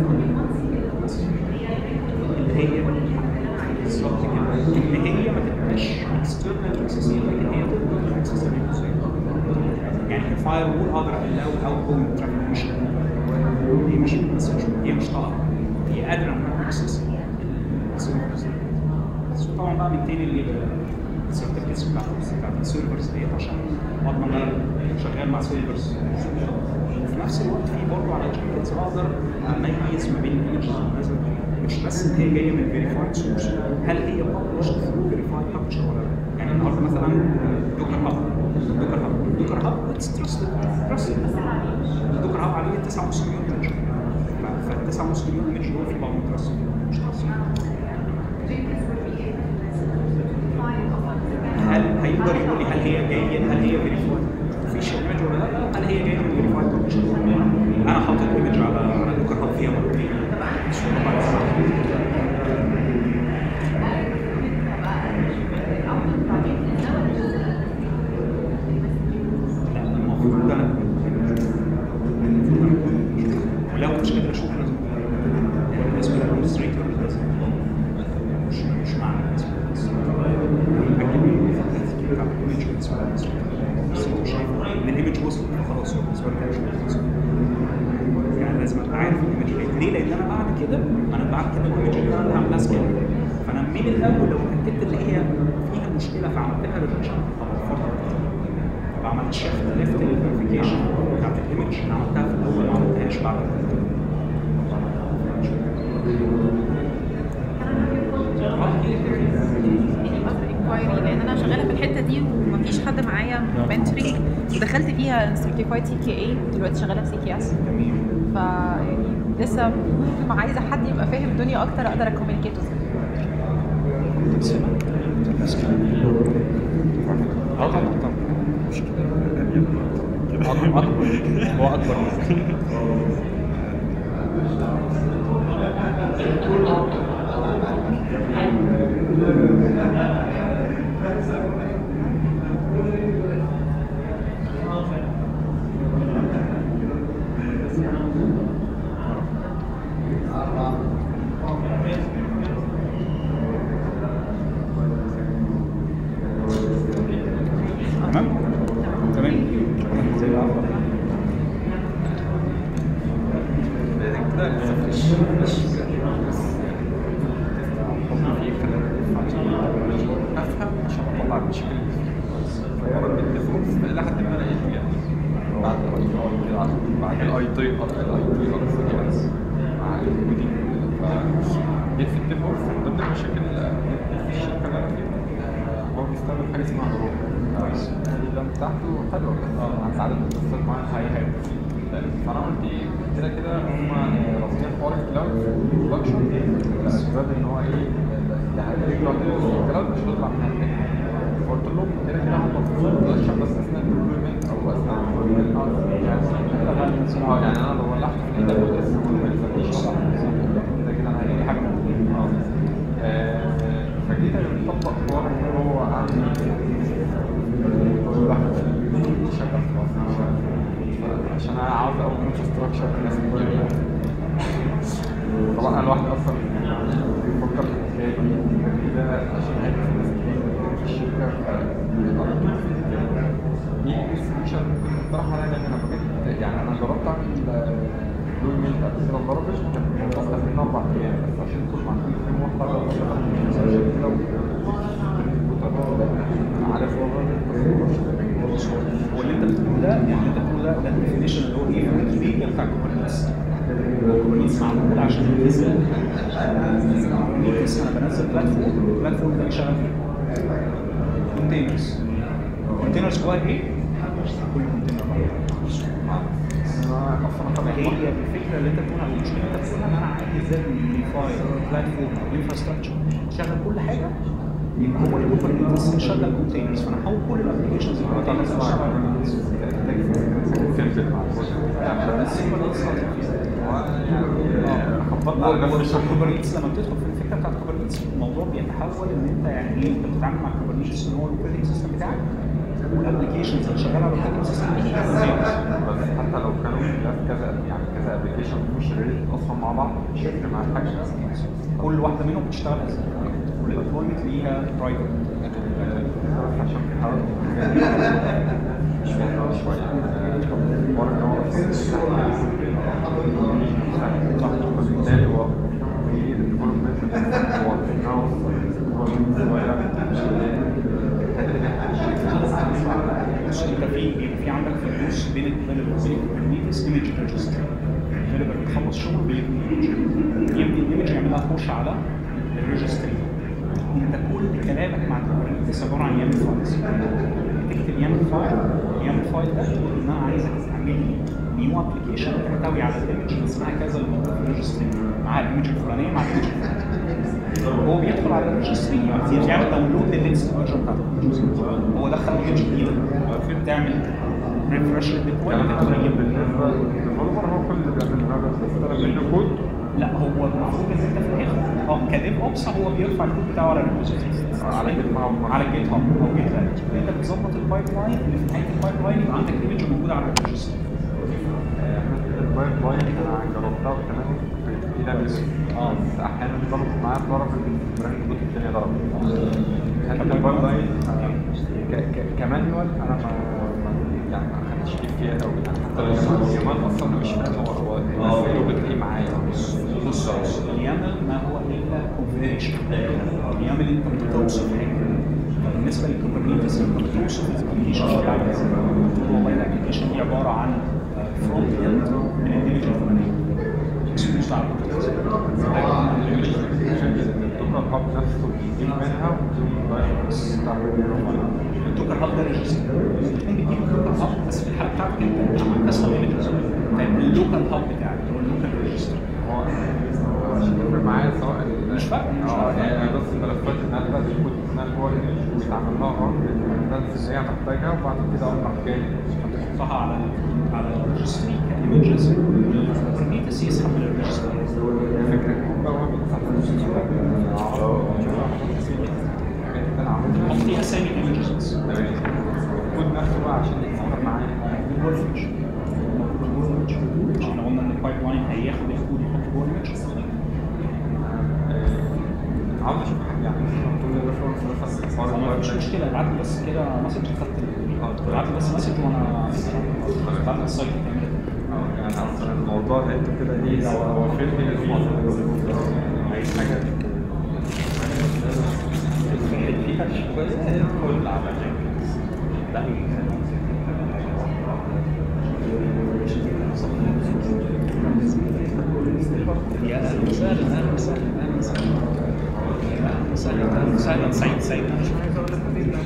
اللي هي بالظبط كده اللي هي ما تبقاش اكسترنال اكسسبل لكن هي تقدر اكسسبل يعني كفاير وول اقدر الاو اوت جوينج ترافيك مش هي مش بس مش هي مش طالعه هي قادره انها اكسس السيرفرز بس طبعا بقى من تاني السيرتيفيكتس بتاعت بتاعت السيرفرز ديت عشان اضمن ان انا شغال مع سيرفرز وفي نفس الوقت في برضه على الجينكنز بقدر اميز ما بين الايمج مثلا مش بس ان هي جايه من فيريفايد سورس هل هي ببلشت ثرو فيريفايد ببلشر ولا لا؟ يعني النهارده مثلا دوكر هاب دوكر هاب دوكر هاب اتس تراستد تراستد دوكر هاب عليه 9.5 مليون ايمج فال 9.5 مليون ايمج دول في بعضهم تراستد مش تراستد هل هيقدر يقول لي هل هي جايه هل هي فيريفايد اوفيشال ايمج ولا لا؟ هل هي جايه من فيريفايد ببلشر انا حاطط ايمج على على دوكر هاب فيها مرتين لا المفروض انا ولو مش قادر اشوف لازم بالنسبه للادمنستريتور لازم مش مش معنى بالنسبه ان الايمج وصل خلاص هو بالنسبه لي كده مش وصل. يعني لازم ابقى عارف الايمج فين ليه؟ لان انا بعد كده انا بعد كده الايمج اللي انا هعملها سكان فانا من الاول لو اتاكدت ان هي فيها مشكله فعملتها ريدكشن طب عملت شيفت ليفت للفيريفيكيشن بتاعت الايمج انا عملتها في الاول ما عملتهاش بعد كده انكوايري لان انا شغاله في الحته دي ومفيش حد معايا منتورنج ودخلت فيها سيرتيفايد سي كي اي دلوقتي شغاله في سي كي اس ف يعني لسه ممكن عايزه حد يبقى فاهم الدنيا اكتر اقدر اكومينيكيت اه طبعا طبعا اكبر هو اكبر تمام تمام زي العفو. كده لسه فريش فريش بس حب فيه خلاني افهم عشان اطلع المشاكل اللي فيه فمرات بالديفولت الى حد ما لقيت يعني بعد الاي بعد الاي تي الاي تي اكسبيرينس مع الكودينج جيت في الديفولت من ضمن المشاكل اللي في الشركه اللي انا فيها آه، هو بيستخدم حاجه اسمها هروب اللام بتاعته حلوه بس ساعات بتوصل معاها هاي هاي فانا قلت ايه كده كده هم رافضين حوار الكلاود برودكشن لاسباب ان هو ايه يعني الكلاود مش هيطلع منها حاجه فقلت لهم كده كده هم في برودكشن بس اثناء الديبلويمنت او اثناء الديبلويمنت اه يعني انا لو ولعت في الاي دبليو اس ما يلزمنيش طبعا كده كده انا هلاقي حاجه اه آه، فجيت اطبق حوار ان هو اعمل شغال في مصر عشان انا عاوز اول انفراستراكشر الناس كتير طبعا انا لوحدي اصلا بفكر في الحكايه دي كده عشان هيك في ناس كتير في الشركه دي سوليوشن ممكن تقترح عليا لان انا بجد يعني انا جربت اعمل دويمنت قبل كده لدرجه كان الموضوع خد مني اربع ايام بس عشان تدخل مع كل فريم ورك حاجه عشان كده عارف هو اللي انت بتقوله ده يعني اللي انت بتقوله ده ده الديفينيشن اللي هو ايه ويكيبيديا بتاع كوبرنيتس كوبرنيتس معمول عشان ينزل كوبرنيتس انا بنزل بلاتفورم البلاتفورم ده يشتغل فيه كونتينرز كونتينرز جواها ايه؟ كل كونتينر فهي الفكره اللي انت بتقول عليها المشكله اللي انت بتقولها ان انا عايز ازاي يونيفاي بلاتفورم او انفراستراكشر تشغل كل حاجه يبقى هو الكوبرنيتس يشغل كونتينرز فانا هحول كل الابلكيشنز اللي كونتينرز كوبرنيتس لما بتدخل في الفكره بتاعت كوبرنيتس الموضوع بيتحول ان انت يعني ايه انت بتتعامل مع كوبرنيتس ان هو الاوبريتنج سيستم بتاعك والابلكيشنز اللي شغاله على الاوبريتنج سيستم دي بس حتى لو كانوا في كذا يعني كذا ابلكيشن مش ريليتد اصلا مع بعض مش هيفرق معاك حاجه كل واحده منهم بتشتغل ازاي والديبلويمنت ليها برايفت عشان كده شويه شويه حوار ان هو بالتالي هو في الديفلوبمنت هو الهاوس بص انت في بيبقى في عندك فلوس بين بين بين الكوبرنيتس كوبرنيتس ايمج ريجستر الديفلوبر بيخلص شغله بيبني ايمج يبني الايمج يعملها تخش على الريجستري انت كل كلامك مع الكوبرنيتس عباره عن يامل فايلز تكتب يامل فايل اليامل فايل ده تقول ان انا عايزك تعمل لي نيو ابلكيشن تحتوي على الايمج اللي اسمها كذا اللي موجود في الريجستري مع الايمج الفلانيه مع الايمج الفلانيه هو بيدخل على الريجستري يعمل داونلود لللينكس فيرجن بتاعت هو دخل ايمج جديده تعمل ريفرش للديبلويمنت يعني بالنسبه للديفلوبر هو كل اللي بيعمله بس بيستلم منه كود لا هو المفروض ان انت في الاخر اه كديف اوبس هو بيرفع الكود بتاعه على الريبوزيتوري على جيت هاب. على جيت هاب او جيت لاب انت بتظبط البايب لاين اللي في نهايه البايب لاين يبقى عندك ايمج موجوده على الريجستري البايب لاين انا جربتها كمان في لابس اه بس احيانا ضربت معايا ضرب البراند كود الثانيه ضربت حتى البايب لاين ك- ك- كمانيوال انا ما ما- يعني ما خدتش فيه فيها قوي يعني حتى لو كمان اصلا أنا مش فاهم هو هو ازاي ايه معايا بص اليامل ما هو الا كونفيجريشن اليامل انت بتوصف حاجه بالنسبه للكوبرنيتس انت بتوصف الابلكيشن بتاعك والله الابلكيشن دي عباره عن فرونت اند من الايمج الفلانيه اكسبوزد على الدوكر هاب نفسه بيجيب منها الدوكر هاب ده ريجستر بتكون بتجيب الدوكر هاب بس في الحاله بتاعتك انت عملت كاستم ايمجز فاهم اللوكال هاب بتاعك اللي هو اللوكال ريجستر هو مش هتفرق معايا سواء ال- مش فارقة، مش اه فارقة. يعني بس الملفات انها الكود انها جوه الايمج ويتعمل لها رن للكومبوننتس اللي هي محتاجها وبعد كده اقوم راح جاي تحطها على ال على الريجستري كايمجز والكوبرنيتس يسحب من الريجستري الفكره الكود بقى هو بيتسحب انا عملتها حط فيها اسامي ايمجز بس تمام الكود نفسه بقى عشان يتسحب معايا الورفج احنا قلنا ان البايب لاين هياخد الكود يحط جوه الماتش آه، عاوز اشوف حاجه يعني مثلا كل ريفرنس مثلا حوار ما الويب فيش سايت. مشكله ابعت لي بس كده مسج خدت ال- ابعت لي بس مسج وانا ابعت لي السايت تعمل اه يعني اصلا الموضوع لقيته كده ايه هو هو فيلم لازم عايز حاجه تتفهم فيها شويه ادخل على جينكنز لا يا اهلا وسهلا اهلا وسهلا اهلا وسهلا اهلا وسهلا اهلا وسهلا سعيد سعيد انا مش عايز اقول لك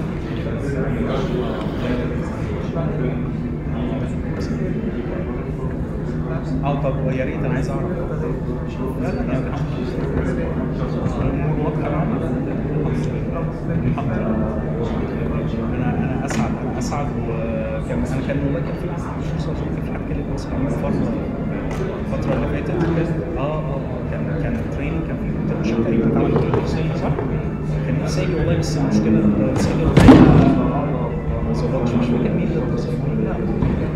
اه طب يا ريت انا عايز اعرف لا لا لا الامور واضحه معانا الحمد لله انا انا اسعد انا اسعد وكان انا كان والله كان في مش كان في حد كلمني بس كان فتره الفتره اللي فاتت كان- اه اه آه، كان كان تريننج كان في انترنشيب تقريبا اتعمل في الحسين صح؟ كان نفسي اجي والله بس المشكله السجل ما ظبطش مش فاكر مين اللي اتصل بيه. لا.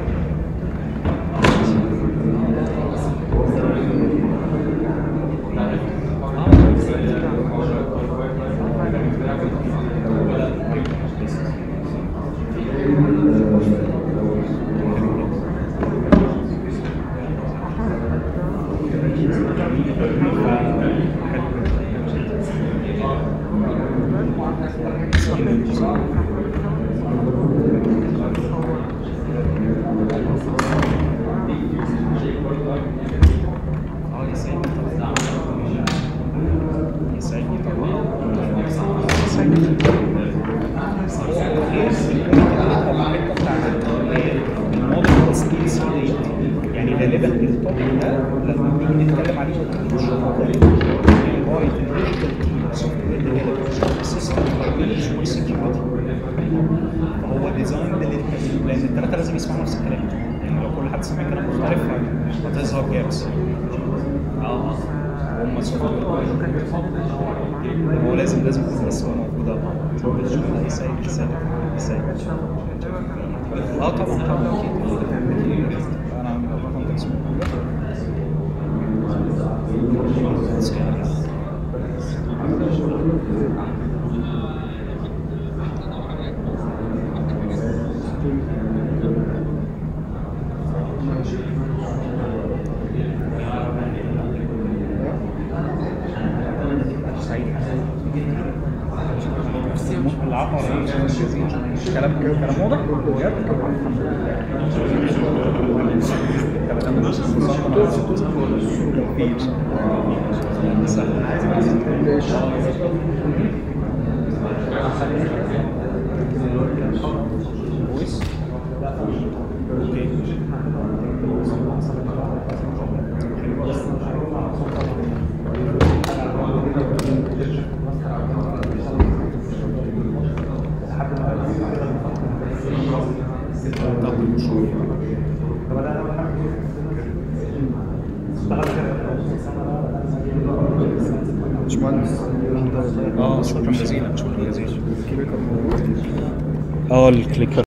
اه يسعدني طبعا يسعدني طبعا يسعدني الموضوع سكيلز يعني غالبا التوبيك ده لما بنيجي نتكلم عليه مش لغايه الديجيتال تيم سوفت وير ديفلوبمنت سيستم والسكيورتي فهو ديزاين لان الثلاثه لازم يسمعوا نفس الكلام يعني لو كل حد سمع كلام مختلف هتظهر جابس اه هم سوفت هو لازم لازم يكون الاسماء موجوده يسعد يسعد يسعد اه طبعا طبعا اكيد انا عامل رقم اسمه سعيد العفو صح ولا ايه؟ كلام كلام واضح؟ بجد؟ باشمهندس اه شكرا جزيلا شكرا جزيلا اه الكليكر